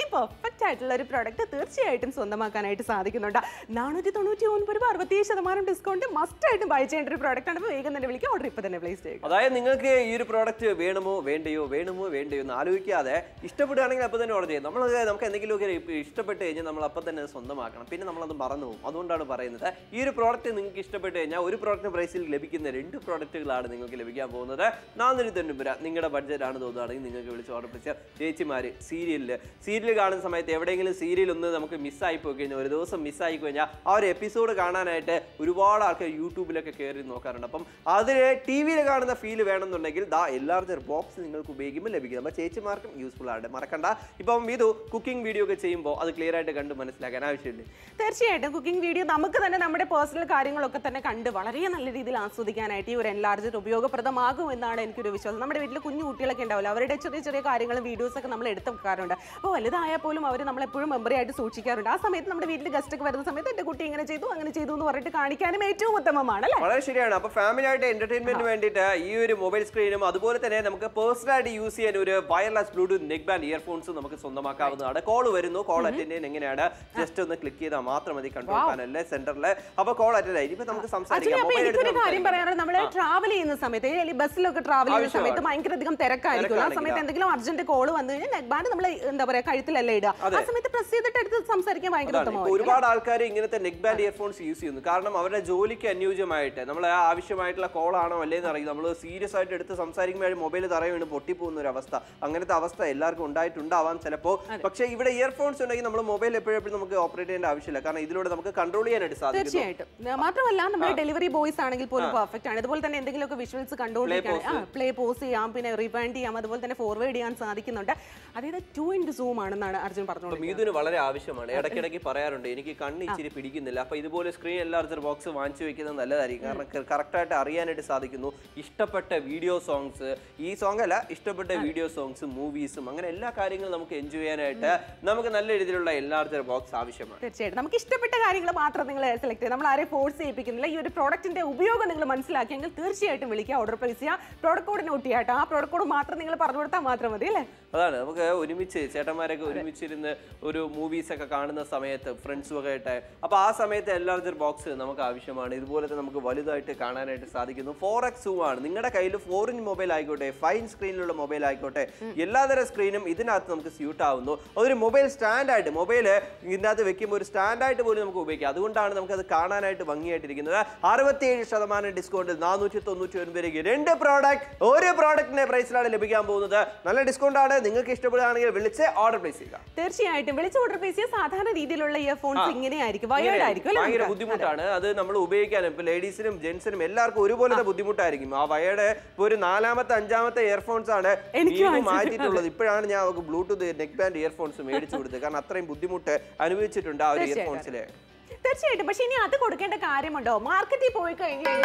S2: അത്രയും പെർഫെക്റ്റ് ആയിട്ടുള്ള ഒരു പ്രോഡക്റ്റ് തീർച്ചയായിട്ടും സ്വന്തമാക്കാനായിട്ട് സാധിക്കുന്നുണ്ട് നാനൂറ്റി തൊണ്ണൂറ്റി ഒൻപത് രൂപ അറുപത്തി ശതമാനം ഡിസ്കൗണ്ട് മസ്റ്റ് ആയിട്ടും ബൈ ചെയ്യേണ്ട ഒരു പ്രോഡക്റ്റ് ആണ് അപ്പോൾ വേഗം തന്നെ വിളിക്കുക ഓർഡർ ഇപ്പോൾ തന്നെ പ്ലേസ് ചെയ്യുക
S1: അതായത് നിങ്ങൾക്ക് ഈ ഒരു പ്രോഡക്റ്റ് വേണമോ വേണ്ടയോ വേണമോ വേണ്ടയോ എന്ന് ആലോചിക്കാതെ ഇഷ്ടപ്പെടുകയാണെങ്കിൽ അപ്പോൾ തന്നെ ഓർഡർ ചെയ്യും നമ്മൾ നമുക്ക് എന്തെങ്കിലുമൊക്കെ ഇപ്പ ഇഷ്ടപ്പെട്ട് കഴിഞ്ഞാൽ നമ്മൾ അപ്പം തന്നെ അത് സ്വന്തമാക്കണം പിന്നെ നമ്മളത് മറന്നു പോകും അതുകൊണ്ടാണ് പറയുന്നത് ഈ ഒരു പ്രോഡക്റ്റ് നിങ്ങൾക്ക് ഇഷ്ടപ്പെട്ട് കഴിഞ്ഞാൽ ഒരു പ്രോഡക്റ്റ് പ്രൈസിൽ ലഭിക്കുന്ന രണ്ട് പ്രോഡക്റ്റുകളാണ് നിങ്ങൾക്ക് ലഭിക്കാൻ പോകുന്നത് നാനൂറ്റി തൊണ്ണൂറ് രൂപ നിങ്ങളുടെ ബഡ്ജറ്റ് ആണ് തോന്നുകയാണെങ്കിൽ നിങ്ങൾക്ക് വിളിച്ച് ഓർഡർ ചെയ്ത ചേച്ചിമാർ സീരിയലിൽ സീരിയൽ കാണുന്ന സമയത്ത് എവിടെയെങ്കിലും സീരിയൽ ഒന്ന് നമുക്ക് മിസ്സായി പോയി കഴിഞ്ഞാൽ ഒരു ദിവസം മിസ്സായി കഴിഞ്ഞാൽ ആ ഒരു എപ്പിസോഡ് കാണാനായിട്ട് ഒരുപാട് ആൾക്കാർ യൂട്യൂബിലൊക്കെ കയറി നോക്കാറുണ്ട് അപ്പം അതിൽ ടി വിയിൽ കാണുന്ന ഫീൽ വേണമെന്നുണ്ടെങ്കിൽ ദാ എല്ലാവർക്കും ബോക്സ് നിങ്ങൾക്ക് ഉപയോഗിക്കുമ്പോൾ ലഭിക്കും അപ്പോൾ ചേച്ചിമാർക്കും യൂസ്ഫുൾ ആണ് മറക്കണ്ട ഇപ്പം ഇത് കുക്കിംഗ് വീഡിയോ ഒക്കെ ചെയ്യുമ്പോൾ അത് ക്ലിയർ ആയിട്ട് കണ്ട് മനസ്സിലാക്കാൻ ആവശ്യമില്ല
S2: തീർച്ചയായിട്ടും കുക്കിംഗ് വീഡിയോ നമുക്ക് തന്നെ നമ്മുടെ പേഴ്സണൽ കാര്യങ്ങളൊക്കെ തന്നെ കണ്ട് വളരെ നല്ല രീതിയിൽ ആസ്വദിക്കാനായിട്ട് ഈ ഒരു എൻലാർജർ ഉപയോഗപ്രദമാകും എന്നാണ് എനിക്കൊരു വിശ്വാസം നമ്മുടെ വീട്ടിൽ കുഞ്ഞു കുട്ടികളൊക്കെ ഉണ്ടാവില്ല അവരുടെ ചെറിയ ചെറിയ കാര്യങ്ങളും വീഡിയോസ് ഒക്കെ നമ്മൾ എടുത്ത് വെക്കാറുണ്ട് അപ്പോൾ വലുതായാൽ പോലും അവർ നമ്മളെപ്പോഴും മെമ്മറി ആയിട്ട് സൂക്ഷിക്കാറുണ്ട് ആ സമയത്ത് നമ്മുടെ വീട്ടിൽ ഗസ്റ്റ് ഒക്കെ വരുന്ന സമയത്ത് എൻ്റെ കുട്ടി ഇങ്ങനെ ചെയ്തു അങ്ങനെ ചെയ്തു എന്ന് പറഞ്ഞിട്ട് കാണിക്കാനും ഏറ്റവും ഉത്തമമാണ് അല്ലേ
S1: വളരെ ശരിയാണ് അപ്പൊ ഫാമിലി ആയിട്ട് എന്റർടൈൻമെന്റ് വേണ്ടിയിട്ട് ഈ ഒരു മൊബൈൽ സ്ക്രീനും അതുപോലെ തന്നെ നമുക്ക് പേഴ്സണൽ ആയിട്ട് യൂസ് ചെയ്യാൻ ഒരു wireless Bluetooth neck band earphones നമുക്ക് സ്വന്തമാക്കാവുന്നതാണ് കോൾ വരുന്നു കോൾ അറ്റൻഡ് ചെയ്യാൻ എങ്ങനെയാണ് ജസ്റ്റ് ഒന്ന് ക്ലിക്ക് ചെയ്താൽ മാത്രം മതി കൺട്രോൾ പാനലിലെ സെന്ററിൽ അപ്പൊ കോൾ അറ്റൻഡ് ആയി ഇപ്പൊ നമുക്ക്
S2: ആക്ച്വലി
S1: സംസാരിക്കാം
S2: അപ്പൊ
S1: മൊബൈൽ
S2: എനിക്കൊരു
S1: എടുത്ത്
S2: കാര്യം പറയാനുള്ളത് നമ്മൾ ട്രാവൽ ചെയ്യുന്ന സമയത്ത് അല്ലെങ്കിൽ ബസ്സിലൊക്കെ ട്രാവൽ ചെയ്യുന്ന സമയത്ത് ഭയങ്കര അധികം തിരക്കായിരിക്കും ആ സമയത്ത് എന്തെങ്കിലും അർജന്റ് കോൾ വന്നു കഴിഞ്ഞാൽ നെക്ക് ബാൻഡ് നമ്മൾ എന്താ പറയാ കഴുത്തിലല്ല ഇടുക ആ സമയത്ത് പ്രസ് ചെയ്തിട്ട് എടുത്ത് സംസാരിക്കാൻ ഭയങ്കര
S1: ഇപ്പൊ
S2: ഉത്തമമായിരിക്കും
S1: ഒരുപാട് ആൾക്കാർ ഇങ്ങനത്തെ നെക്ക് ബാൻഡ് ഇയർഫോൺസ് യൂസ് ചെയ്യുന്നു കാരണം അവരുടെ ജോലിക്ക് അനുയോജ്യമായിട്ട് നമ്മൾ ആവശ്യമായിട്ടുള്ള കോൾ ആണോ അല്ലേന്ന് അറിയില്ല നമ്മൾ സീരിയസ് ആയിട്ട് എടുത്ത് സംസാരിക്കുമ്പോൾ മൊബൈൽ തറ വീണ് പൊട്ടിപ്പോകുന്ന ഒരു അവസ്ഥ അങ്ങനത്തെ അവസ്ഥ എല്ലാവർക്കും ഉണ്ടായിട്ടുണ്ടാവാം ചിലപ്പോൾ പക്ഷേ ഇവിടെ ഇയർഫോൺസ് ഉണ്ടെങ്കിൽ നമ്മൾ മൊബൈൽ എപ്പോഴും നമുക്ക് ഓപ്പറേറ്റ് ചെയ്യേണ്ട ആവശ്യമില്ല കാരണം ഇതിലൂടെ നമുക്ക് കൺട്രോൾ ചെയ്യാനായിട്ട് സാധിക്കും
S2: തീർച്ചയായിട്ടും ന- മാത്രമല്ല നമ്മുടെ ഡെലിവറി ബോയ്സ് ആണെങ്കിൽ പോലും പെർഫെക്റ്റ് ആണ് അതുപോലെ തന്നെ എന്തെങ്കിലുമൊക്കെ വിഷ്വൽസ് കണ്ടുകൊണ്ടിരിക്കുകയാണ് ആ പ്ലേ പോസ് ചെയ്യാം പിന്നെ റിവൈൻഡ് ചെയ്യാം അതുപോലെ തന്നെ ഫോർവേഡ് ചെയ്യാൻ സാധിക്കുന്നുണ്ട് അതായത് ടു ഇൻറ്റു സൂം ആണെന്നാണ് അർജുൻ പറഞ്ഞോളൂ
S1: മീതുന് വളരെ ആവശ്യമാണ് ഇടയ്ക്കിടയ്ക്ക് പറയാറുണ്ട് എനിക്ക് കണ്ണ് ഇച്ചിരി പിടിക്കുന്നില്ല അപ്പൊ ഇതുപോലെ സ്ക്രീൻ എൻലാർജർ ബോക്സ് വാങ്ങിച്ചു വെക്കുന്നത് നല്ലതായിരിക്കും കാരണം കറക്റ്റ് ആയിട്ട് അറിയാനായിട്ട് സാധിക്കുന്നു ഇഷ്ടപ്പെട്ട വീഡിയോ സോങ്സ് ഈ സോങ് അല്ല ഇഷ്ടപ്പെട്ട വീഡിയോ സോങ്സ് മൂവീസും അങ്ങനെ എല്ലാ കാര്യങ്ങളും നമുക്ക് എൻജോയ് ചെയ്യാനായിട്ട് നമുക്ക് നല്ല രീതിയിലുള്ള എൻലാർജർ ബോക്സ് ആവശ്യമാണ്
S2: തീർച്ചയായിട്ടും നമുക്ക് ഇഷ്ടപ്പെട്ട കാര്യങ്ങൾ മാത്രം നിങ്ങൾ സെലക്ട് ചെയ്യുക നമ്മൾ ആരെയും ഫോഴ്സ് ചെയ്യിപ്പിക്കുന്നില്ല ഈ ഒരു പ്രോഡക്റ്റിന്റെ ഉപയോഗം നിങ്ങൾ മനസ്സിലാക്കിയെങ്കിൽ തീർച്ചയായിട്ടും വിളിക്കുക ഓർഡർ പ്ലേസ് ചെയ്യുക പ്രോഡക്റ്റ് കോഡ് നോട്ട് ചെയ്യാട്ടോ ആ പ്രോഡക്റ്റ് കോഡ് മാത്രം നിങ്ങൾ പറഞ്ഞു കൊടുത്താൽ മാത്രം മതി അല്ലേ
S1: അതാണ് നമുക്ക് ഒരുമിച്ച് ചേട്ടന്മാരൊക്കെ ഒരുമിച്ചിരുന്ന് ഒരു മൂവീസ് ഒക്കെ കാണുന്ന സമയത്ത് ഫ്രണ്ട്സും ഒക്കെ ആയിട്ട് അപ്പൊ ആ സമയത്ത് എല്ലാർജർ ബോക്സ് നമുക്ക് ആവശ്യമാണ് ഇതുപോലത്തെ നമുക്ക് വലുതായിട്ട് കാണാനായിട്ട് സാധിക്കുന്നു ഫോർ എക്സ് ആണ് നിങ്ങളുടെ കയ്യിൽ ഫോർ ഇഞ്ച് മൊബൈൽ ആയിക്കോട്ടെ ഫൈൻ സ്ക്രീനിലുള്ള മൊബൈൽ ആയിക്കോട്ടെ എല്ലാതരം സ്ക്രീനും ഇതിനകത്ത് നമുക്ക് സ്യൂട്ട് ആവുന്നു അതൊരു മൊബൈൽ സ്റ്റാൻഡായിട്ട് മൊബൈൽ ഇതിനകത്ത് വെക്കുമ്പോൾ ഒരു സ്റ്റാൻഡായിട്ട് പോലും നമുക്ക് ഉപയോഗിക്കാം അതുകൊണ്ടാണ് നമുക്കത് കാണാനായിട്ട് ഭംഗിയായിട്ടിരിക്കുന്നത് അറുപത്തിയേഴ് ശതമാനം ഡിസ്കൗണ്ട് നാനൂറ്റി തൊണ്ണൂറ്റി ഒൻപത് രൂപയ്ക്ക് രണ്ട് പ്രോഡക്റ്റ് ഒരു പ്രോഡക്റ്റിന്റെ പ്രൈസിലാണ് ലഭിക്കാൻ പോകുന്നത് നല്ല ഡിസ്കൗണ്ട് ആണ് നിങ്ങൾക്ക് ഇഷ്ടപ്പെടുകയാണെങ്കിൽ വിളിച്ച് ഓർഡർ പ്ലേസ് ചെയ്യുക
S2: തീർച്ചയായിട്ടും വിളിച്ച് ഓർഡർ പ്ലേസ് ചെയ്യുക സാധാരണ രീതിയിലുള്ള ഇയർഫോൺസ് ഇങ്ങനെയായിരിക്കും വയേർഡ് ആയിരിക്കും അല്ലേ
S1: ഭയങ്കര
S2: നമുക്ക്?
S1: ബുദ്ധിമുട്ടാണ് അത് നമ്മൾ ഉപയോഗിക്കാനും ഇപ്പൊ ലേഡീസിനും ജെന്റ്സിനും എല്ലാവർക്കും ഒരുപോലത്തെ ബുദ്ധിമുട്ടായിരിക്കും ആ വയയുടെ ഇപ്പൊ ഒരു നാലാമത്തെ അഞ്ചാമത്തെ ഇയർഫോൺസ് ആണ്
S2: എനിക്ക്
S1: വീണ്ടും മാറ്റിയിട്ടുള്ളത് ഇപ്പോഴാണ് ഞാൻ അവർക്ക് ബ്ലൂടൂത്ത് നെക്ക് ബാൻഡ് ഇയർഫോൺസ് മേടിച്ചു കൊടുത്തത് കാരണം അത്രയും ബുദ്ധിമുട്ട് അനുഭവിച്ചിട്ടുണ്ട് ആ ഒരു
S2: തീർച്ചയായിട്ടും.
S1: ഇയർഫോൺസില്
S2: തീർച്ചയായിട്ടും പക്ഷെ ഇനി അത് കൊടുക്കേണ്ട കാര്യമുണ്ടോ മാർക്കറ്റിൽ പോയി കഴിഞ്ഞാൽ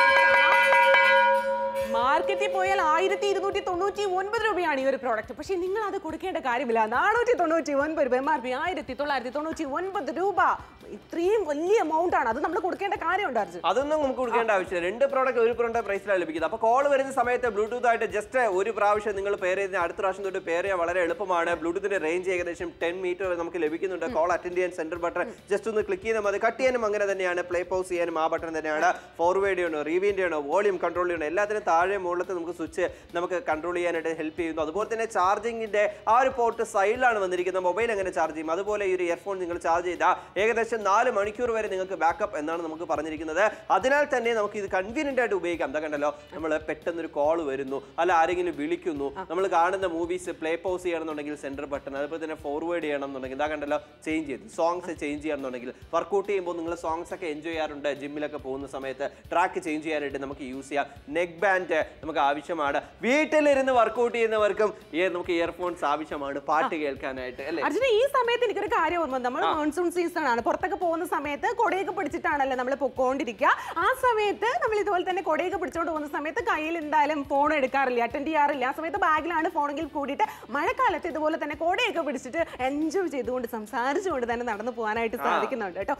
S2: മാർക്കറ്റിൽ പോയാൽ ആയിരത്തി ഇരുന്നൂറ്റി തൊണ്ണൂറ്റി ഒൻപത് രൂപയാണ് ഈ ഒരു പ്രോഡക്റ്റ് പക്ഷെ നിങ്ങൾ അത് കൊടുക്കേണ്ട കാര്യമില്ല നാനൂറ്റി തൊണ്ണൂറ്റി ഒൻപത് രൂപ എം ആർ പി ആയിരത്തി തൊള്ളായിരത്തി തൊണ്ണൂറ്റി ഒൻപത് രൂപ ഇത്രയും വലിയ എമൗണ്ട് ആണ് അത് നമ്മൾ കൊടുക്കേണ്ട കാര്യമുണ്ട് അർജുൻ
S1: അതൊന്നും നമുക്ക് കൊടുക്കേണ്ട ആവശ്യമില്ല രണ്ട് പ്രോഡക്റ്റ് ഒരു പ്രോഡക്റ്റ് പ്രൈസിലാണ് ലഭിക്കുന്നത് അപ്പോൾ കോൾ വരുന്ന സമയത്ത് ബ്ലൂടൂത്ത് ആയിട്ട് ജസ്റ്റ് ഒരു പ്രാവശ്യം നിങ്ങൾ പെയർ ചെയ്തതിന് അടുത്ത പ്രാവശ്യം തൊട്ട് പെയർ ചെയ്യാൻ വളരെ എളുപ്പമാണ് ബ്ലൂടൂത്തിന്റെ റേഞ്ച് ഏകദേശം ടെൻ മീറ്റർ വരെ നമുക്ക് ലഭിക്കുന്നുണ്ട് കോൾ അറ്റൻഡ് ചെയ്യാൻ സെന്റർ ബട്ടൺ ജസ്റ്റ് ഒന്ന് ക്ലിക്ക് ചെയ്താൽ മതി കട്ട് ചെയ്യാനും അങ്ങനെ തന്നെയാണ് പ്ലേ പൗസ് ചെയ്യാനും ആ ബട്ടൺ തന്നെയാണ് ഫോർവേഡ് ചെയ്യണോ റീവീൻഡ് ചെയ്യണോ വോളിയം കൺട്രോൾ ചെയ്യണോ എല്ലാത്തിനും താഴെ മുകളിലൊക്കെ നമുക്ക് സ്വിച്ച് നമുക്ക് കൺട്രോൾ ചെയ്യാനായിട്ട് ഹെൽപ്പ് ചെയ്യുന്നു അതുപോലെ തന്നെ ചാർജിങ്ങിന്റെ ആ ഒരു പോർട്ട് സൈഡിലാണ് വന്നിരിക്കുന്നത് മൊബൈൽ എങ്ങനെ ചാർജ് ചെയ്യും അതുപോലെ ഈ ഒരു ഇയർഫോൺ നിങ്ങൾ ചാർജ് ചെയ്താൽ ഏകദേശം നാല് മണിക്കൂർ വരെ നിങ്ങൾക്ക് ബാക്കപ്പ് എന്നാണ് നമുക്ക് പറഞ്ഞിരിക്കുന്നത് അതിനാൽ തന്നെ നമുക്ക് ഇത് കൺവീനിയന്റ് ആയിട്ട് ഉപയോഗിക്കാം എന്താ കണ്ടല്ലോ നമ്മൾ പെട്ടെന്ന് ഒരു കോൾ വരുന്നു അല്ല ആരെങ്കിലും വിളിക്കുന്നു നമ്മൾ കാണുന്ന മൂവീസ് പ്ലേ പോസ് ചെയ്യണമെന്നുണ്ടെങ്കിൽ സെന്റർ ബട്ടൺ അതുപോലെ തന്നെ ഫോർവേഡ് ചെയ്യണം എന്നുണ്ടെങ്കിൽ ഇതാ കണ്ടല്ലോ ചേഞ്ച് ചെയ്തു സോങ്സ് ചേഞ്ച് ചെയ്യണമെന്നുണ്ടെങ്കിൽ വർക്കൗട്ട് ചെയ്യുമ്പോൾ നിങ്ങൾ സോങ്സ് ഒക്കെ എൻജോയ് ചെയ്യാറുണ്ട് ജിമ്മിലൊക്കെ പോകുന്ന സമയത്ത് ട്രാക്ക് ചേഞ്ച് ചെയ്യാനായിട്ട് നമുക്ക് യൂസ് ചെയ്യാം നെക്ക് ബാൻഡ് നമുക്ക് ആവശ്യമാണ് വീട്ടിലിരുന്ന് വർക്കൗട്ട് ചെയ്യുന്നവർക്കും ഈ നമുക്ക് ഇയർഫോൺസ് ആവശ്യമാണ് പാട്ട് കേൾക്കാനായിട്ട് അല്ലേ
S2: അർജുന ഈ സമയത്ത് എനിക്കൊരു കാര്യം ഓർമ്മ വന്നു. നമ്മൾ മോൺസൂൺ സീസൺ ആണ് പുറത്തൊക്കെ പോകുന്ന സമയത്ത് കൊടയൊക്കെ പിടിച്ചിട്ടാണല്ലോ നമ്മൾ പൊക്കോണ്ടിരിക്കുക ആ സമയത്ത് നമ്മൾ ഇതുപോലെ തന്നെ കൊടയൊക്കെ പിടിച്ചോണ്ട് പോകുന്ന സമയത്ത് കയ്യിൽ എന്തായാലും ഫോൺ എടുക്കാറില്ല അറ്റൻഡ് ചെയ്യാറില്ല ആ സമയത്ത് ബാഗിലാണ് ഫോണെങ്കിൽ കൂടിയിട്ട് മഴക്കാലത്ത് ഇതുപോലെ തന്നെ കൊടയൊക്കെ പിടിച്ചിട്ട് എൻജോയ് ചെയ്തുകൊണ്ട് സംസാരിച്ചുകൊണ്ട് തന്നെ നടന്നു പോകാനായിട്ട് സാധിക്കുന്നുണ്ട് കേട്ടോ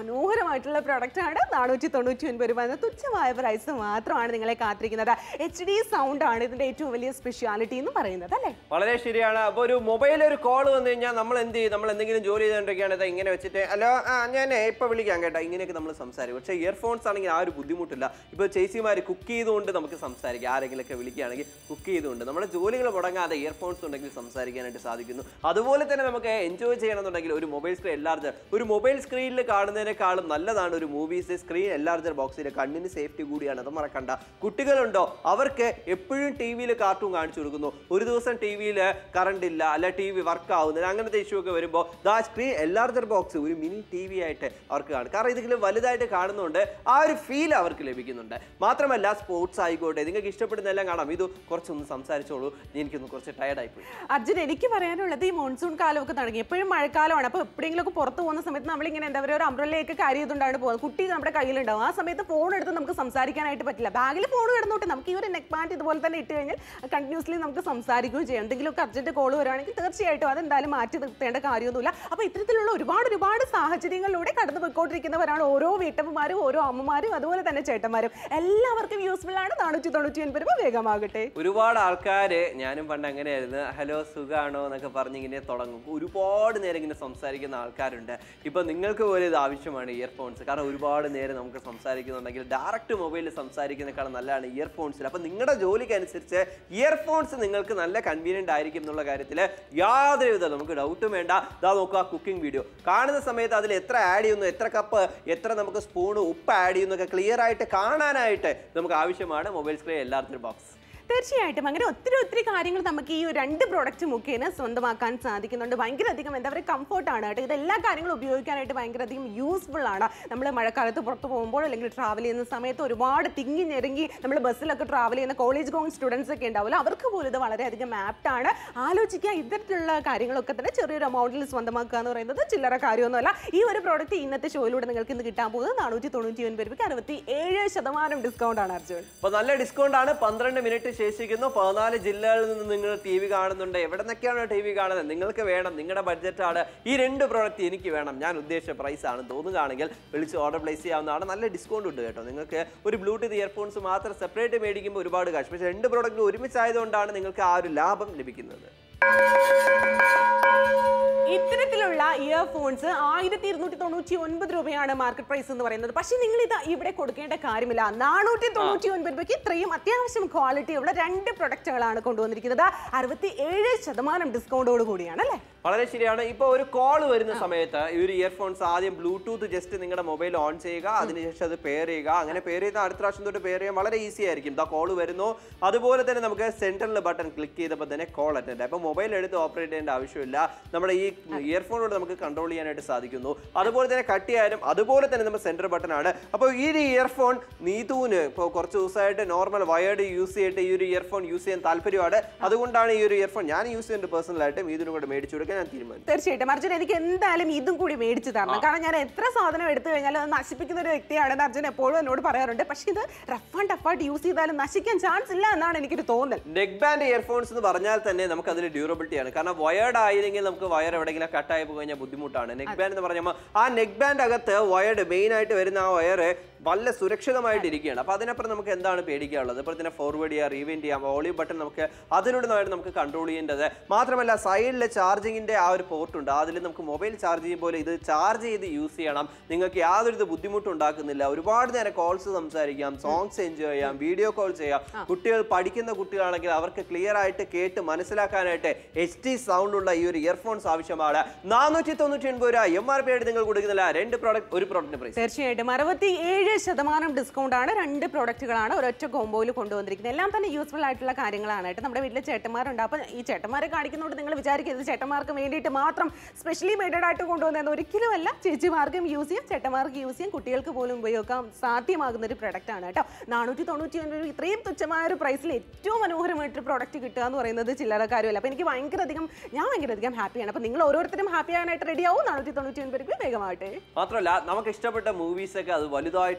S2: മനോഹരമായിട്ടുള്ള പ്രൊഡക്റ്റ് ആണ് നാനൂറ്റി തൊണ്ണൂറ്റി ഒൻപത് രൂപ എന്ന തുച്ഛമായ പ്രൈസ് മാത്രമാണ് നിങ്ങളെ കാത്തിരിക്കുന്നത് എച്ച് ഡി സൗണ്ട് ആണ് ഇതിന്റെ ഏറ്റവും വലിയ സ്പെഷ്യാലിറ്റി എന്ന് പറയുന്നത് അല്ലേ
S1: വളരെ ശരിയാണ് അപ്പോൾ ഒരു മൊബൈലിൽ ഒരു കോൾ വന്നു കഴിഞ്ഞാൽ നമ്മൾ എന്ത് ചെയ്യും നമ്മൾ എന്തെങ്കിലും ജോലി ചെയ്തുകൊണ്ടിരിക്കുകയാണ് ഇത് ഇങ്ങനെ വെച്ചിട്ട് ഹലോ ആ ഞാൻ ഇപ്പോൾ വിളിക്കാം കേട്ടോ ഇങ്ങനെയൊക്കെ നമ്മൾ സംസാരിക്കും പക്ഷേ ഇയർഫോൺസ് ആണെങ്കിൽ ആ ഒരു ബുദ്ധിമുട്ടില്ല ഇപ്പോൾ ചേച്ചിമാർ കുക്ക് ചെയ്തുകൊണ്ട് നമുക്ക് സംസാരിക്കാം ആരെങ്കിലുമൊക്കെ വിളിക്കുകയാണെങ്കിൽ കുക്ക് ചെയ്തുകൊണ്ട് നമ്മുടെ ജോലികൾ മുടങ്ങാതെ ഇയർഫോൺസ് ഉണ്ടെങ്കിൽ സംസാരിക്കാനായിട്ട് സാധിക്കുന്നു അതുപോലെ തന്നെ നമുക്ക് എൻജോയ് ചെയ്യണമെന്നുണ്ടെങ്കിൽ ഒരു മൊബൈൽ സ്ക്രീൻ എല്ലാർജർ ഒരു മൊബൈൽ സ്ക്രീനിൽ കാണുന്നതിനേക്കാളും നല്ലതാണ് ഒരു മൂവീസ് സ്ക്രീൻ എല്ലാർജർ ബോക്സിൽ കണ്ണിന് സേഫ്റ്റി കൂടിയാണ് അത് മറക്കണ്ട കുട്ടികളുണ്ടോ അവർക്ക് എപ്പോഴും ടി വിയിൽ കാർട്ടൂൺ കാണിച്ചു കൊടുക്കുന്നു ഒരു ദിവസം ടി വിയിൽ കറണ്ട് ഇല്ല അല്ല ടി വി വർക്ക് ആവുന്നില്ല അങ്ങനത്തെ ഇഷ്യൂ ഒക്കെ വരുമ്പോൾ ദാ സ്ക്രീൻ എല്ലാർജർ ബോക്സ് ഒരു മിനി ടി വി ആയിട്ട് അവർക്ക് കാണും കാരണം ഇതിലും വലുതായിട്ട് കാണുന്നതുകൊണ്ട് ആ ഒരു ഫീൽ അവർക്ക് ലഭിക്കുന്നുണ്ട് മാത്രമല്ല സ്പോർട്സ് ആയിക്കോട്ടെ നിങ്ങൾക്ക് ഇഷ്ടപ്പെടുന്ന എല്ലാം കാണാം ഇത് കുറച്ചൊന്ന് സംസാരിച്ചോളൂ എനിക്കൊന്ന് കുറച്ച് ടയർഡായി പോയി
S2: അർജുൻ എനിക്ക് പറയാനുള്ളത് ഈ മോൺസൂൺ കാലമൊക്കെ തുടങ്ങി എപ്പോഴും മഴക്കാലമാണ് അപ്പോൾ എപ്പോഴെങ്കിലും ഒക്കെ പുറത്ത് പോകുന്ന സമയത്ത് നമ്മളിങ്ങനെ എന്താ പറയുക ഒരു അംബ്രല്ലയൊക്കെ കാരി ചെയ്തുകൊണ്ടാണ് പോകുന്നത് കുട്ടി നമ്മുടെ കയ്യിലുണ്ടാവും ആ സമയത്ത് ഫോൺ എടുത്ത് നമുക്ക് സംസാരിക്കാനായിട്ട് പറ്റില്ല ബാഗിൽ ഫോൺ കിടന്നോട്ടെ നമുക്ക് ഈ ഒരു നെക്ക് ബാൻഡ് ഇതുപോലെ തന്നെ ഇട്ട് കഴിഞ്ഞാൽ കണ്ടിന്യൂസ്ലി നമുക്ക് സംസാരിക്കുകയും ചെയ്യാം എന്തെങ്കിലുമൊക്കെ അർജന്റ് കോൾ വരുവാണെങ്കിൽ തീർച്ചയായിട്ടും അതെന്തായാലും മാറ്റി നിർത്തേണ്ട കാര്യമൊന്നുമില്ല അപ്പോൾ ഇത്തരത്തിലുള്ള ഒരുപാട് ഒരുപാട് സാഹചര്യങ്ങളിലൂടെ കടന്നു പോയിക്കൊണ്ടിരിക്കുന്നവരാണ് ഓരോ വീട്ടമ്മമാരും ഓരോ അമ്മമാരും അതുപോലെ തന്നെ ചേട്ടന്മാരും എല്ലാവർക്കും യൂസ്ഫുൾ ആണ് നാനൂറ്റി തൊണ്ണൂറ്റി ഒൻപത് രൂപ വേഗമാകട്ടെ
S1: ഒരുപാട് ആൾക്കാർ ഞാനും പണ്ട് അങ്ങനെയായിരുന്നു ഹലോ സുഖാണോ എന്നൊക്കെ പറഞ്ഞ് ഇങ്ങനെ തുടങ്ങും ഒരുപാട് നേരം ഇങ്ങനെ സംസാരിക്കുന്ന ആൾക്കാരുണ്ട് ഇപ്പൊ നിങ്ങൾക്ക് പോലും ഇത് ആവശ്യമാണ് ഇയർഫോൺസ് കാരണം ഒരുപാട് നേരം നമുക്ക് സംസാരിക്കുന്നുണ്ടെങ്കിൽ ഡയറക്റ്റ് മൊബൈലിൽ സംസാരിക്കുന്നതിനേക്കാളും നല്ലതാണ് ഇയർഫോൺസിൽ അപ്പൊ നിങ്ങളുടെ ജോലിക്ക് അനുസരിച്ച് ഇയർഫോൺസ് നിങ്ങൾക്ക് നല്ല കൺവീനിയന്റ് ആയിരിക്കും എന്നുള്ള കാര്യത്തിൽ യാതൊരു വിധ നമുക്ക് ഡൗട്ടും വേണ്ട ഇതാ നോക്കുക കുക്കിംഗ് വീഡിയോ കാണുന്ന സമയത്ത് അതിൽ എത്ര ആഡ് ചെയ്യുന്നു എത്ര കപ്പ് എത്ര നമുക്ക് സ്പൂണ് ഉപ്പ് ആഡ് ചെയ്യുന്നു ഒക്കെ ക്ലിയർ ആയിട്ട് കാണാനായിട്ട് നമുക്ക് ആവശ്യമാണ് മൊബൈൽ സ്ക്രീൻ എല്ലാത്തിനും ബോക്സ്
S2: തീർച്ചയായിട്ടും അങ്ങനെ ഒത്തിരി ഒത്തിരി കാര്യങ്ങൾ നമുക്ക് ഈ ഒരു രണ്ട് പ്രൊഡക്റ്റ് മുഖേന സ്വന്തമാക്കാൻ സാധിക്കുന്നുണ്ട് ഭയങ്കര അധികം എന്താ പറയുക കംഫർട്ടാണ് കേട്ടോ ഇത് എല്ലാ കാര്യങ്ങളും ഉപയോഗിക്കാനായിട്ട് ഭയങ്കര അധികം യൂസ്ഫുൾ ആണ് നമ്മൾ മഴക്കാലത്ത് പുറത്ത് പോകുമ്പോൾ അല്ലെങ്കിൽ ട്രാവൽ ചെയ്യുന്ന സമയത്ത് ഒരുപാട് തിങ്ങി ഞെരുങ്ങി നമ്മൾ ബസ്സിലൊക്കെ ട്രാവൽ ചെയ്യുന്ന കോളേജ് ഗോയിങ് സ്റ്റുഡൻസ് ഒക്കെ ഉണ്ടാവില്ല അവർക്ക് പോലും ഇത് വളരെയധികം ആപ്റ്റ് ആണ് ആലോചിക്കുക ഇത്തരത്തിലുള്ള കാര്യങ്ങളൊക്കെ തന്നെ ചെറിയൊരു എമൗണ്ടിൽ സ്വന്തമാക്കുക എന്ന് പറയുന്നത് ചില്ലറ കാര്യമൊന്നുമല്ല ഈ ഒരു പ്രോഡക്റ്റ് ഇന്നത്തെ ഷോയിലൂടെ നിങ്ങൾക്ക് ഇന്ന് കിട്ടാൻ പോകുന്നത് നാനൂറ്റി തൊണ്ണൂറ്റി ഒൻപത് രൂപയ്ക്ക് അറുപത്തി ഏഴ് ശതമാനം ഡിസ്കൗണ്ട് ആണ് അർജുൻ
S1: അപ്പൊ നല്ല ഡിസ്കൗണ്ട് ആണ് പന്ത്രണ്ട് മിനിറ്റ് ശേഷിക്കുന്നു പതിനാല് ജില്ലകളിൽ നിന്ന് നിങ്ങൾ ടി വി കാണുന്നുണ്ട് എവിടെ നിന്നൊക്കെയാണ് ടി വി കാണുന്നത് നിങ്ങൾക്ക് വേണം നിങ്ങളുടെ ബഡ്ജറ്റ് ആണ് ഈ രണ്ട് പ്രോഡക്റ്റ് എനിക്ക് വേണം ഞാൻ ഉദ്ദേശിച്ച പ്രൈസ് ആണ് തോന്നുകയാണെങ്കിൽ വിളിച്ച് ഓർഡർ പ്ലേസ് ചെയ്യാവുന്നതാണ് നല്ല ഡിസ്കൗണ്ട് ഉണ്ട് കേട്ടോ നിങ്ങൾക്ക് ഒരു ബ്ലൂടൂത്ത് ഇയർഫോൺസ് മാത്രം സെപ്പറേറ്റ് മേടിക്കുമ്പോൾ ഒരുപാട് കാശ് പക്ഷേ രണ്ട് പ്രോഡക്റ്റ് ഒരുമിച്ചായതുകൊണ്ടാണ് നിങ്ങൾക്ക് ആ ഒരു ലാഭം ലഭിക്കുന്നത്
S2: ഇത്തരത്തിലുള്ള ഇയർഫോൺസ് ആയിരത്തി ഇരുന്നൂറ്റി തൊണ്ണൂറ്റി ഒൻപത് രൂപയാണ് മാർക്കറ്റ് പ്രൈസ് എന്ന് പറയുന്നത് പക്ഷേ നിങ്ങൾ ഇത് ഇവിടെ കൊടുക്കേണ്ട കാര്യമില്ല നാനൂറ്റി തൊണ്ണൂറ്റി ഒൻപത് രൂപയ്ക്ക് ഇത്രയും അത്യാവശ്യം ക്വാളിറ്റി ഉള്ള രണ്ട് പ്രൊഡക്റ്റുകളാണ് കൊണ്ടുവന്നിരിക്കുന്നത് അറുപത്തി ഏഴ് ശതമാനം ഡിസ്കൗണ്ടോട് കൂടിയാണ് അല്ലേ
S1: വളരെ ശരിയാണ് ഇപ്പോൾ ഒരു കോൾ വരുന്ന സമയത്ത് ഈ ഒരു ഇയർഫോൺസ് ആദ്യം ബ്ലൂടൂത്ത് ജസ്റ്റ് നിങ്ങളുടെ മൊബൈൽ ഓൺ ചെയ്യുക അതിനുശേഷം അത് പെയർ ചെയ്യുക അങ്ങനെ പെയർ ചെയ്ത അടുത്ത പ്രാവശ്യം തൊട്ട് പെയർ ചെയ്യാൻ വളരെ ഈസി ആയിരിക്കും ദാ കോൾ വരുന്നു അതുപോലെ തന്നെ നമുക്ക് സെൻട്രൽ ബട്ടൺ ക്ലിക്ക് ചെയ്തപ്പോൾ തന്നെ കോൾ അറ്റൻഡ് അപ്പോൾ മൊബൈൽ എടുത്ത് ഓപ്പറേറ്റ് ചെയ്യേണ്ട ആവശ്യമില്ല നമ്മുടെ ഈ ഇയർഫോണിലൂടെ നമുക്ക് കൺട്രോൾ ചെയ്യാനായിട്ട് സാധിക്കുന്നു അതുപോലെ തന്നെ കട്ട് ചെയ്യാനും അതുപോലെ തന്നെ നമ്മുടെ സെൻറ്റർ ബട്ടൺ ആണ് അപ്പോൾ ഈ ഒരു ഇയർഫോൺ നീതുവിന് ഇപ്പോൾ കുറച്ച് ദിവസമായിട്ട് നോർമൽ വയേർഡ് യൂസ് ചെയ്തിട്ട് ഈ ഒരു ഇയർഫോൺ യൂസ് ചെയ്യാൻ താല്പര്യമാണ് അതുകൊണ്ടാണ് ഈ ഒരു ഇയർഫോൺ ഞാൻ യൂസ് ചെയ്യുന്നുണ്ട് പേഴ്സണലായിട്ട് മീതുനും കൂടെ മേടിച്ചു കൊടുക്കാൻ ഞാൻ തീരുമാനിച്ചു
S2: തീർച്ചയായിട്ടും അർജുൻ എനിക്ക് എന്തായാലും ഇതും കൂടി മേടിച്ചു തരണം കാരണം ഞാൻ എത്ര സാധനം എടുത്തു കഴിഞ്ഞാലും അത് നശിപ്പിക്കുന്ന ഒരു വ്യക്തിയാണെന്ന് അർജുൻ എപ്പോഴും എന്നോട് പറയാറുണ്ട് പക്ഷേ ഇത് റഫ് ആൻഡ് ടഫായിട്ട് യൂസ് ചെയ്താലും നശിക്കാൻ ചാൻസ് ഇല്ല എന്നാണ് എനിക്കൊരു തോന്നൽ
S1: നെക്ക് ബാൻഡ് ഇയർഫോൺസ് എന്ന് പറഞ്ഞാൽ തന്നെ നമുക്ക് അതിൽ ഡ്യൂറബിലിറ്റി ആണ് കാരണം വയർഡ് ആയില്ലെങ്കിൽ നമുക്ക് വയർ എവിടെയെങ്കിലും കട്ടായി പോയി കഴിഞ്ഞാൽ ബുദ്ധിമുട്ടാണ് നെക്ക് ബാൻഡ് എന്ന് പറയുമ്പോൾ ആ നെക്ക് ബാൻഡ് അകത്ത് വയർഡ് മെയിൻ ആയിട്ട് വരുന്ന ആ വയർ നല്ല സുരക്ഷിതമായിട്ട് ഇരിക്കുകയാണ് അപ്പോൾ അതിനപ്പുറം നമുക്ക് എന്താണ് പേടിക്കാനുള്ളത് ഇപ്പോൾ തന്നെ ഫോർവേഡ് ചെയ്യാം റീവെൻഡ് ചെയ്യാം വോളിയം ബട്ടൺ നമുക്ക് അതിലൂടെ നിന്നാണ് നമുക്ക് കൺട്രോൾ ചെയ്യേണ്ടത് മാത്രമല്ല സൈഡിൽ ചാർജിങ്ങിന്റെ ആ ഒരു പോർട്ട് ഉണ്ട് അതിൽ നമുക്ക് മൊബൈൽ ചാർജ് ചെയ്യും പോലെ ഇത് ചാർജ് ചെയ്ത് യൂസ് ചെയ്യണം നിങ്ങൾക്ക് യാതൊരു ബുദ്ധിമുട്ടും ഉണ്ടാക്കുന്നില്ല ഒരുപാട് നേരം കോൾസ് സംസാരിക്കാം സോങ്സ് എൻജോയ് ചെയ്യാം വീഡിയോ കോൾ ചെയ്യാം കുട്ടികൾ പഠിക്കുന്ന കുട്ടികളാണെങ്കിൽ അവർക്ക് ക്ലിയർ ആയിട്ട് കേട്ട് മനസ്സിലാക്കാനായിട്ട് എച്ച് ഡി സൗണ്ട് ഉള്ള ഈ ഒരു ഇയർഫോൺസ് ആവശ്യമാണ് നാനൂറ്റി തൊണ്ണൂറ്റി ഒൻപത് രൂപ എം ആർ പി ആയിട്ട് നിങ്ങൾ കൊടുക്കുന്നില്ല രണ്ട് പ്രോഡക്റ്റ് ഒരു പ്രോഡക്റ്റിന് പ്രൈസ്
S2: തീർച്ചയായിട്ടും അറുപത്തി ഏഴ് ശതമാനം ഡിസ്കൗണ്ട് ആണ് രണ്ട് പ്രോഡക്റ്റുകളാണ് ഒരൊറ്റ കോമ്പോയിൽ കൊണ്ടുവന്നിരിക്കുന്നത് എല്ലാം തന്നെ യൂസ്ഫുൾ ആയിട്ടുള്ള കാര്യങ്ങളാണ് കേട്ടോ നമ്മുടെ വീട്ടിലെ ചേട്ടന്മാരുണ്ട് അപ്പം ഈ ചേട്ടന്മാരെ കാണിക്കുന്നതുകൊണ്ട് നിങ്ങൾ വിചാരിക്കരുത് ചേട്ടന്മാർക്ക് വേണ്ടിയിട്ട് മാത്രം സ്പെഷ്യലി മെയ്ഡഡ് ആയിട്ട് കൊണ്ടുവന്നത് ഒരിക്കലുമല്ല ചേച്ചിമാർക്കും യൂസ് ചെയ്യാം ചേട്ടന്മാർക്ക് യൂസ് ചെയ്യാം കുട്ടികൾക്ക് പോലും ഉപയോഗിക്കാൻ സാധ്യമാകുന്ന ഒരു പ്രൊഡക്റ്റ് ആണ് കേട്ടോ നാനൂറ്റി തൊണ്ണൂറ്റി ഒൻപത് രൂപ ഇത്രയും തുച്ഛമായ ഒരു പ്രൈസിൽ ഏറ്റവും മനോഹരമായിട്ടൊരു പ്രോഡക്റ്റ് കിട്ടുക എന്ന് പറയുന്നത് ചില്ലറ കാര്യമല്ല അപ്പോൾ എനിക്ക് ഭയങ്കര അധികം ഞാൻ ഭയങ്കര അധികം ഹാപ്പിയാണ് അപ്പോൾ നിങ്ങൾ ഓരോരുത്തരും ഹാപ്പി ആകാനായിട്ട് റെഡി ആവും നാനൂറ്റി തൊണ്ണൂറ്റി ഒൻപത് രൂപ വേഗമാകട്ടെ
S1: മാത്രമല്ല നമുക്ക് ഇഷ്ടപ്പെട്ട മൂവീസ് ഒക്കെ അത് വലുതായിട്ട്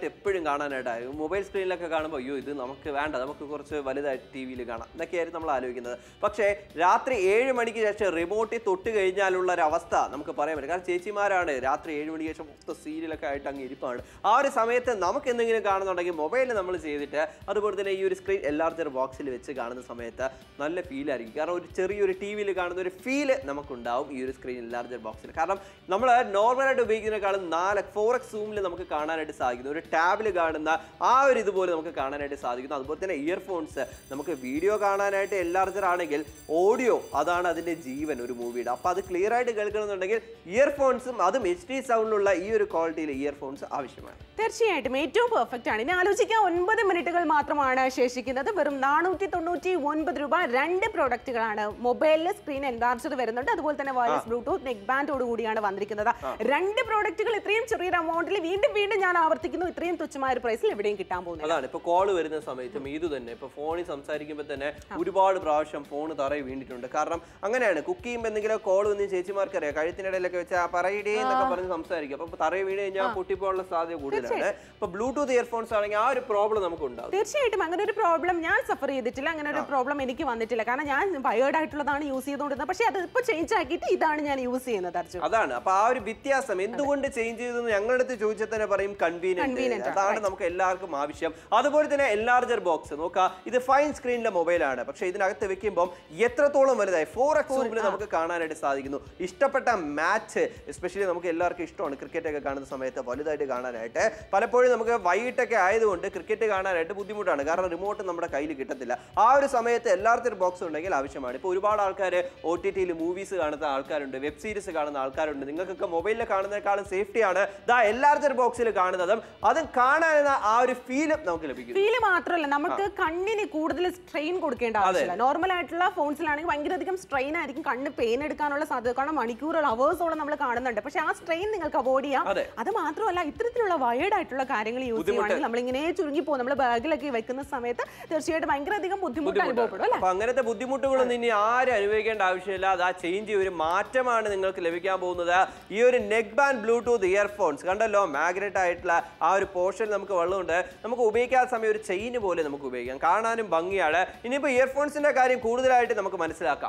S1: ചെറുതായിട്ട് എപ്പോഴും കാണാനായിട്ടായി മൊബൈൽ സ്ക്രീനിലൊക്കെ കാണുമ്പോൾ അയ്യോ ഇത് നമുക്ക് വേണ്ട നമുക്ക് കുറച്ച് വലുതായിട്ട് ടി വിയിൽ കാണാം എന്നൊക്കെയായിരുന്നു നമ്മൾ ആലോചിക്കുന്നത് പക്ഷേ രാത്രി ഏഴ് മണിക്ക് ശേഷം റിമോട്ടിൽ തൊട്ട് കഴിഞ്ഞാലുള്ള ഒരു അവസ്ഥ നമുക്ക് പറയാൻ പറ്റും കാരണം ചേച്ചിമാരാണ് രാത്രി ഏഴ് മണിക്ക് ശേഷം മൊത്തം സീരിയലൊക്കെ ആയിട്ട് അങ്ങ് ഇരിപ്പാണ് ആ ഒരു സമയത്ത് നമുക്ക് എന്തെങ്കിലും കാണുന്നുണ്ടെങ്കിൽ മൊബൈലിൽ നമ്മൾ ചെയ്തിട്ട് അതുപോലെ തന്നെ ഈ ഒരു സ്ക്രീൻ എല്ലാർജർ ബോക്സിൽ വെച്ച് കാണുന്ന സമയത്ത് നല്ല ഫീൽ ആയിരിക്കും കാരണം ഒരു ചെറിയൊരു ടി വിയിൽ കാണുന്ന ഒരു ഫീല് നമുക്കുണ്ടാവും ഈ ഒരു സ്ക്രീൻ ലാർജർ ബോക്സിൽ കാരണം നമ്മൾ നോർമലായിട്ട് ഉപയോഗിക്കുന്നതിനേക്കാളും നാല് ഫോർ എക്സ് സൂമിൽ നമുക്ക് കാണാനായിട്ട് സാധിക്കുന്നു ഒരു ടാബിൽ കാണുന്ന ആ ഒരു ഇതുപോലെ നമുക്ക് കാണാനായിട്ട് സാധിക്കുന്നു അതുപോലെ തന്നെ ഇയർഫോൺസ് നമുക്ക് വീഡിയോ കാണാനായിട്ട് എല്ലാർജർ ആണെങ്കിൽ ഓഡിയോ അതാണ് അതിൻ്റെ ജീവൻ ഒരു മൂവിയുടെ അപ്പോൾ അത് ക്ലിയർ ആയിട്ട് കേൾക്കണമെന്നുണ്ടെങ്കിൽ ഇയർഫോൺസും അതും എച്ച് ഡി സൗണ്ടിലുള്ള ഈ ഒരു ക്വാളിറ്റിയിൽ ഇയർഫോൺസ് ആവശ്യമാണ്
S2: തീർച്ചയായിട്ടും ഏറ്റവും പെർഫെക്റ്റ് ആണ് ഇനി ആലോചിക്കാൻ ഒൻപത് മിനിറ്റുകൾ മാത്രമാണ് ശേഷിക്കുന്നത് വെറും നാനൂറ്റി തൊണ്ണൂറ്റി ഒൻപത് രൂപ രണ്ട് പ്രോഡക്റ്റുകളാണ് മൊബൈലിൽ സ്ക്രീൻ എൻലാർജർ വരുന്നുണ്ട് അതുപോലെ തന്നെ വയർലെസ് ബ്ലൂടൂത്ത് നെക്ക് ബാൻഡോട് കൂടിയാണ് വന്നിരിക്കുന്നത് രണ്ട് പ്രോഡക്റ്റുകൾ ഇത്രയും ചെറിയൊരു എമൗണ്ടിൽ വീണ്ടും വീണ്ടും ഞാൻ ആവർത്തിക്കുന്നു ഇത്രയും തുച്ഛമായ ഒരു പ്രൈസിൽ എവിടെയും കിട്ടാൻ പോകുന്നത്
S1: അതാണ് ഇപ്പൊ കോള് വരുന്ന സമയത്തും ഇത് തന്നെ ഇപ്പൊ ഫോണിൽ സംസാരിക്കുമ്പോൾ തന്നെ ഒരുപാട് പ്രാവശ്യം ഫോൺ തറയിൽ വീണിട്ടുണ്ട് കാരണം അങ്ങനെയാണ് കുക്ക് ചെയ്യുമ്പോൾ എന്തെങ്കിലും കോൾ വന്ന് ചേച്ചിമാർക്ക് അറിയാം കഴുത്തിനിടയിലൊക്കെ വെച്ച് ആ പറയടേ എന്നൊക്കെ പറഞ്ഞ് സംസാരിക്കും അപ്പൊ തറയിൽ വീണ് കഴിഞ്ഞാൽ പൊട്ടിപ്പോകാനുള്ള സാധ്യത കൂടുതലാണ് ഇപ്പൊ ബ്ലൂടൂത്ത് ഇയർഫോൺസ് ആണെങ്കിൽ ആ ഒരു പ്രോബ്ലം നമുക്ക് ഉണ്ടാവും
S2: തീർച്ചയായിട്ടും അങ്ങനെ ഒരു പ്രോബ്ലം ഞാൻ സഫർ ചെയ്തിട്ടില്ല അങ്ങനെ ഒരു പ്രോബ്ലം എനിക്ക് വന്നിട്ടില്ല കാരണം ഞാൻ വയേർഡ് ആയിട്ടുള്ളതാണ് യൂസ് ചെയ്തുകൊണ്ടിരുന്നത് പക്ഷേ അത് ഇപ്പോൾ ചേഞ്ച് ആക്കിയിട്ട് ഇതാണ് ഞാൻ യൂസ് ചെയ്യുന്നത് അർജുൻ
S1: അതാണ് അപ്പൊ ആ ഒരു വ്യത്യാസം എന്തുകൊണ്ട് ചേഞ്ച് ചെയ്തെന്ന് ഞങ്ങളുടെ അടുത്ത് ചോദിച്ചാൽ തന്നെ പറയും കൺവീനിയന്റ്
S2: Convenient ആണ്,
S1: അതാണ് നമുക്ക് എല്ലാവർക്കും ആവശ്യം അതുപോലെ തന്നെ എൻലാർജർ ബോക്സ് നോക്കാം ഇത് ഫൈൻ സ്ക്രീനിലെ മൊബൈലാണ് പക്ഷേ ഇതിനകത്ത് വെക്കുമ്പോൾ എത്രത്തോളം വലുതായി ഫോർ എക്സ് സൂമിൽ നമുക്ക് കാണാനായിട്ട് സാധിക്കുന്നു ഇഷ്ടപ്പെട്ട മാച്ച് എസ്പെഷ്യലി നമുക്ക് എല്ലാവർക്കും ഇഷ്ടമാണ് ക്രിക്കറ്റ് ഒക്കെ കാണുന്ന സമയത്ത് വലുതായിട്ട് കാണാനായിട്ട് പലപ്പോഴും നമുക്ക് വൈകിട്ടൊക്കെ ആയതുകൊണ്ട് ക്രിക്കറ്റ് കാണാനായിട്ട് ബുദ്ധിമുട്ടാണ് കാരണം റിമോട്ട് നമ്മുടെ കയ്യിൽ കിട്ടത്തില്ല ആ ഒരു സമയത്ത് എല്ലാവർക്കും ഒരു ബോക്സ് ഉണ്ടെങ്കിൽ ആവശ്യമാണ് ഇപ്പോൾ ഒരുപാട് ആൾക്കാർ ഒ ടി ടിയിൽ മൂവീസ് കാണുന്ന ആൾക്കാരുണ്ട് വെബ് സീരീസ് കാണുന്ന ആൾക്കാരുണ്ട് നിങ്ങൾക്കൊക്കെ മൊബൈലിൽ കാണുന്നതിനേക്കാളും സേഫ്റ്റിയാണ് ദാ എല്ലാർജർ ബോക്സിൽ കാണുന്നതും അതും കാണാനെന്ന ആ ഒരു ഫീലും നമുക്ക് ലഭിക്കുന്നു
S2: ഫീല് മാത്രമല്ല നമുക്ക് കണ്ണിന് കൂടുതൽ സ്ട്രെയിൻ കൊടുക്കേണ്ട ആവശ്യമില്ല നോർമൽ ആയിട്ടുള്ള ഫോൺസിലാണെങ്കിൽ ഭയങ്കര അധികം സ്ട്രെയിൻ ആയിരിക്കും കണ്ണ് പെയിൻ എടുക്കാനുള്ള സാധ്യത കാരണം മണിക്കൂറുകൾ അവേഴ്സോളം നമ്മൾ കാണുന്നുണ്ട് പക്ഷേ ആ സ്ട്രെയിൻ നിങ്ങൾക്ക് അവോയ്ഡ് ചെയ്യാം
S1: അതെ.
S2: അത് മാത്രമല്ല ഇത്തരത്തിലുള്ള വയേർഡ് ആയിട്ടുള്ള കാര്യങ്ങൾ യൂസ് ചെയ്യുവാണെങ്കിൽ നമ്മളിങ്ങനെ ചുരുങ്ങി പോകും നമ്മൾ ബാഗിലൊക്കെ വെക്കുന്ന സമയത്ത് തീർച്ചയായിട്ടും ഭയങ്കര അധികം ബുദ്ധിമുട്ട് അനുഭവപ്പെടും അല്ലേ
S1: അപ്പൊ അങ്ങനത്തെ ബുദ്ധിമുട്ടുകളൊന്നും ഇനി ആരും അനുഭവിക്കേണ്ട ആവശ്യമില്ല അത് ആ ചേഞ്ച് ഒരു മാറ്റമാണ് നിങ്ങൾക്ക് ലഭിക്കാൻ പോകുന്നത് ഈ ഒരു നെക്ക് ബാൻഡ് ബ്ലൂടൂത്ത് ഇയർഫോൺസ് കണ്ടല്ലോ മാഗ്നറ്റ് ആയിട്ടുള്ള ആ ഒരു പോർഷൻ നമുക്ക് വെള്ളമുണ്ട് നമുക്ക് ഉപയോഗിക്കാത്ത സമയം ഒരു ചെയിൻ പോലെ നമുക്ക് ഉപയോഗിക്കാം കാണാനും ഭംഗിയാണ് ഇനിയിപ്പോ ഇയർഫോൺസിന്റെ കാര്യം കൂടുതലായിട്ട് നമുക്ക് മനസ്സിലാക്കാം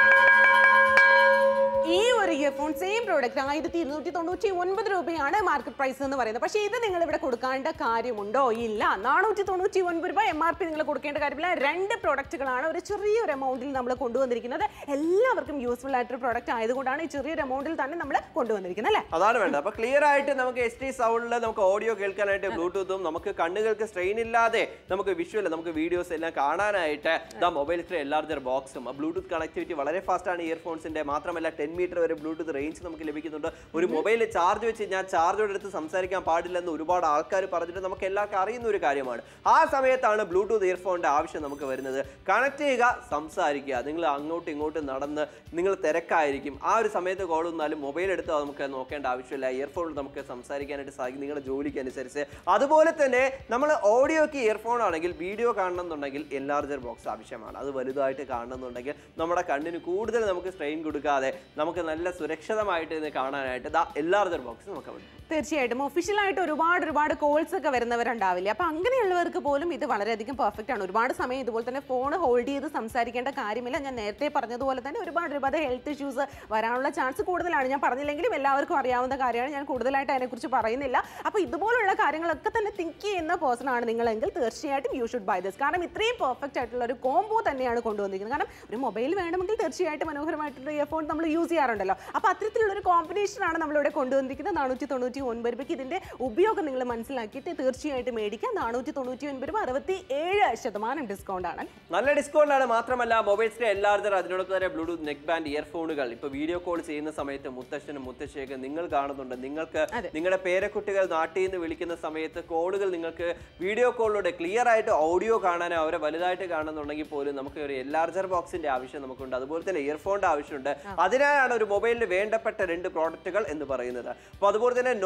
S2: ഈ ഒരു ഇയർഫോൺ സെയിം പ്രോഡക്റ്റ് ആയിരത്തി ഇരുന്നൂറ്റി തൊണ്ണൂറ്റി ഒൻപത് രൂപയാണ് മാർക്കറ്റ് പ്രൈസ് എന്ന് പറയുന്നത് പക്ഷേ ഇത് നിങ്ങൾ ഇവിടെ കൊടുക്കേണ്ട കാര്യമുണ്ടോ ഇല്ല നാനൂറ്റി തൊണ്ണൂറ്റി ഒൻപത് രൂപ എം ആർ പി നിങ്ങൾ കൊടുക്കേണ്ട കാര്യമില്ല രണ്ട് പ്രോഡക്റ്റുകളാണ് ഒരു ചെറിയൊരു എമൗണ്ടിൽ നമ്മൾ കൊണ്ടുവന്നിരിക്കുന്നത് എല്ലാവർക്കും യൂസ്ഫുൾ ആയിട്ടൊരു പ്രോഡക്റ്റ് ആയതുകൊണ്ടാണ് ഈ ചെറിയൊരു എമൗണ്ടിൽ തന്നെ നമ്മൾ കൊണ്ടുവന്നിരിക്കുന്നത് അല്ലേ
S1: അതാണ് വേണ്ടത് അപ്പൊ ക്ലിയർ ആയിട്ട് നമുക്ക് എസ് ടി സൗണ്ടിൽ നമുക്ക് ഓഡിയോ കേൾക്കാനായിട്ട് ബ്ലൂടൂത്തും നമുക്ക് കണ്ണുകൾക്ക് സ്ട്രെയിൻ ഇല്ലാതെ നമുക്ക് വിഷ്വൽ നമുക്ക് വീഡിയോസ് എല്ലാം കാണാനായിട്ട് ദ മൊബൈൽ സ്ക്രീൻ എല്ലാർജർ ബോക്സും ബ്ലൂടൂത്ത് കണക്ടിവിറ്റി വളരെ ഫാസ്റ്റ് ആണ് ഇയർഫോൺസിന്റെ മാത്രമല്ല ടെൻ മീറ്റർ വരെ ബ്ലൂടൂത്ത് റേഞ്ച് നമുക്ക് ലഭിക്കുന്നുണ്ട് ഒരു മൊബൈലിൽ ചാർജ് വെച്ച് ഞാൻ ചാർജോടെ എടുത്ത് സംസാരിക്കാൻ പാടില്ലെന്ന് ഒരുപാട് ആൾക്കാർ പറഞ്ഞിട്ട് നമുക്ക് എല്ലാവർക്കും അറിയുന്ന ഒരു കാര്യമാണ് ആ സമയത്താണ് ബ്ലൂടൂത്ത് ഇയർഫോണിന്റെ ആവശ്യം നമുക്ക് വരുന്നത് കണക്ട് ചെയ്യുക സംസാരിക്കുക നിങ്ങൾ അങ്ങോട്ടും ഇങ്ങോട്ടും നടന്ന് നിങ്ങൾ തിരക്കായിരിക്കും ആ ഒരു സമയത്ത് കോൾ വന്നാലും മൊബൈൽ എടുത്ത് നമുക്ക് നോക്കേണ്ട ആവശ്യമില്ല ഇയർഫോണിൽ നമുക്ക് സംസാരിക്കാനായിട്ട് സാധിക്കും നിങ്ങളുടെ ജോലിക്ക് അനുസരിച്ച് അതുപോലെ തന്നെ നമ്മൾ ഓഡിയോക്ക് ഇയർഫോൺ ആണെങ്കിൽ വീഡിയോ കാണണം എന്നുണ്ടെങ്കിൽ എൻലാർജർ ബോക്സ് ആവശ്യമാണ് അത് വലുതായിട്ട് കാണണം എന്നുണ്ടെങ്കിൽ നമ്മുടെ കണ്ണിന് കൂടുതൽ നമുക്ക് സ്ട്രെയിൻ കൊടുക്കാതെ നമുക്ക് നല്ല സുരക്ഷിതമായിട്ട് ഇത് കാണാനായിട്ട് ദാ എൻലാർജർ ബോക്സ് നമുക്ക് അവിടെ
S2: തീർച്ചയായിട്ടും ഒഫീഷ്യലായിട്ട് ഒരുപാട് ഒരുപാട് കോൾസ് ഒക്കെ വരുന്നവരുണ്ടാവില്ല അപ്പൊ അങ്ങനെയുള്ളവർക്ക് പോലും ഇത് വളരെയധികം പെർഫെക്റ്റ് ആണ് ഒരുപാട് സമയം ഇതുപോലെ തന്നെ ഫോൺ ഹോൾഡ് ചെയ്ത് സംസാരിക്കേണ്ട കാര്യമില്ല ഞാൻ നേരത്തെ പറഞ്ഞതുപോലെ തന്നെ ഒരുപാട് ഒരുപാട് ഹെൽത്ത് ഇഷ്യൂസ് വരാനുള്ള ചാൻസ് കൂടുതലാണ് ഞാൻ പറഞ്ഞില്ലെങ്കിലും എല്ലാവർക്കും അറിയാവുന്ന കാര്യമാണ് ഞാൻ കൂടുതലായിട്ട് അതിനെക്കുറിച്ച് പറയുന്നില്ല അപ്പോൾ ഇതുപോലുള്ള കാര്യങ്ങളൊക്കെ തന്നെ തിങ്ക് ചെയ്യുന്ന പേഴ്സൺ ആണ് നിങ്ങളെങ്കിൽ തീർച്ചയായിട്ടും യു ഷുഡ് ബൈ ദിസ് കാരണം ഇത്രയും പെർഫെക്റ്റ് ആയിട്ടുള്ള ഒരു കോംബോ തന്നെയാണ് കൊണ്ടുവന്നിരിക്കുന്നത് കാരണം ഒരു മൊബൈൽ വേണമെങ്കിൽ തീർച്ചയായിട്ടും മനോഹരമായിട്ടുള്ള ഇയർഫോൺ നമ്മൾ യൂസ് ചെയ്യാറുണ്ടല്ലോ അപ്പോൾ അത്തരത്തിലുള്ള ഒരു കോമ്പിനേഷൻ ആണ് നമ്മളിവിടെ കൊണ്ടുവന്നിരിക്കുന്നത് നാനൂറ്റി തൊണ്ണൂറ്റി ഒൻപത് രൂപയ്ക്ക് ഇതിന്റെ ഉപയോഗം നിങ്ങൾ മനസ്സിലാക്കിയിട്ട് തീർച്ചയായിട്ടും മേടിക്കാം നാനൂറ്റി തൊണ്ണൂറ്റി ഒൻപത് രൂപ അറുപത്തി ഏഴ് ശതമാനം ഡിസ്കൗണ്ട് ആണ്
S1: നല്ല ഡിസ്കൗണ്ട് ആണ് മാത്രമല്ല മൊബൈൽ സ്ക്രീൻ എല്ലാർജർ അതിനോടൊപ്പം തന്നെ ബ്ലൂടൂത്ത് നെക്ക് ബാൻഡ് ഇയർഫോണുകൾ ഇപ്പൊ വീഡിയോ കോൾ ചെയ്യുന്ന സമയത്ത് മുത്തശ്ശനും മുത്തശ്ശിയൊക്കെ നിങ്ങൾ കാണുന്നുണ്ട് നിങ്ങൾക്ക് നിങ്ങളുടെ പേരക്കുട്ടികൾ നാട്ടിൽ നിന്ന് വിളിക്കുന്ന സമയത്ത് കോളുകൾ നിങ്ങൾക്ക് വീഡിയോ കോളിലൂടെ ക്ലിയർ ആയിട്ട് ഓഡിയോ കാണാനോ അവരെ വലുതായിട്ട് കാണുന്നുണ്ടെങ്കിൽ പോലും നമുക്ക് ഒരു എല്ലാർജർ ബോക്സിന്റെ ആവശ്യം നമുക്കുണ്ട് അതുപോലെ തന്നെ ഇയർഫോണിന്റെ ആവശ്യമുണ്ട് അതിനാലാണ് ഒരു മൊബൈലിന് വേണ്ടപ്പെട്ട രണ്ട് പ്രോഡക്റ്റുകൾ എന്ന് പറയുന്നത് അപ്പോൾ അതുപോലെ തന്നെ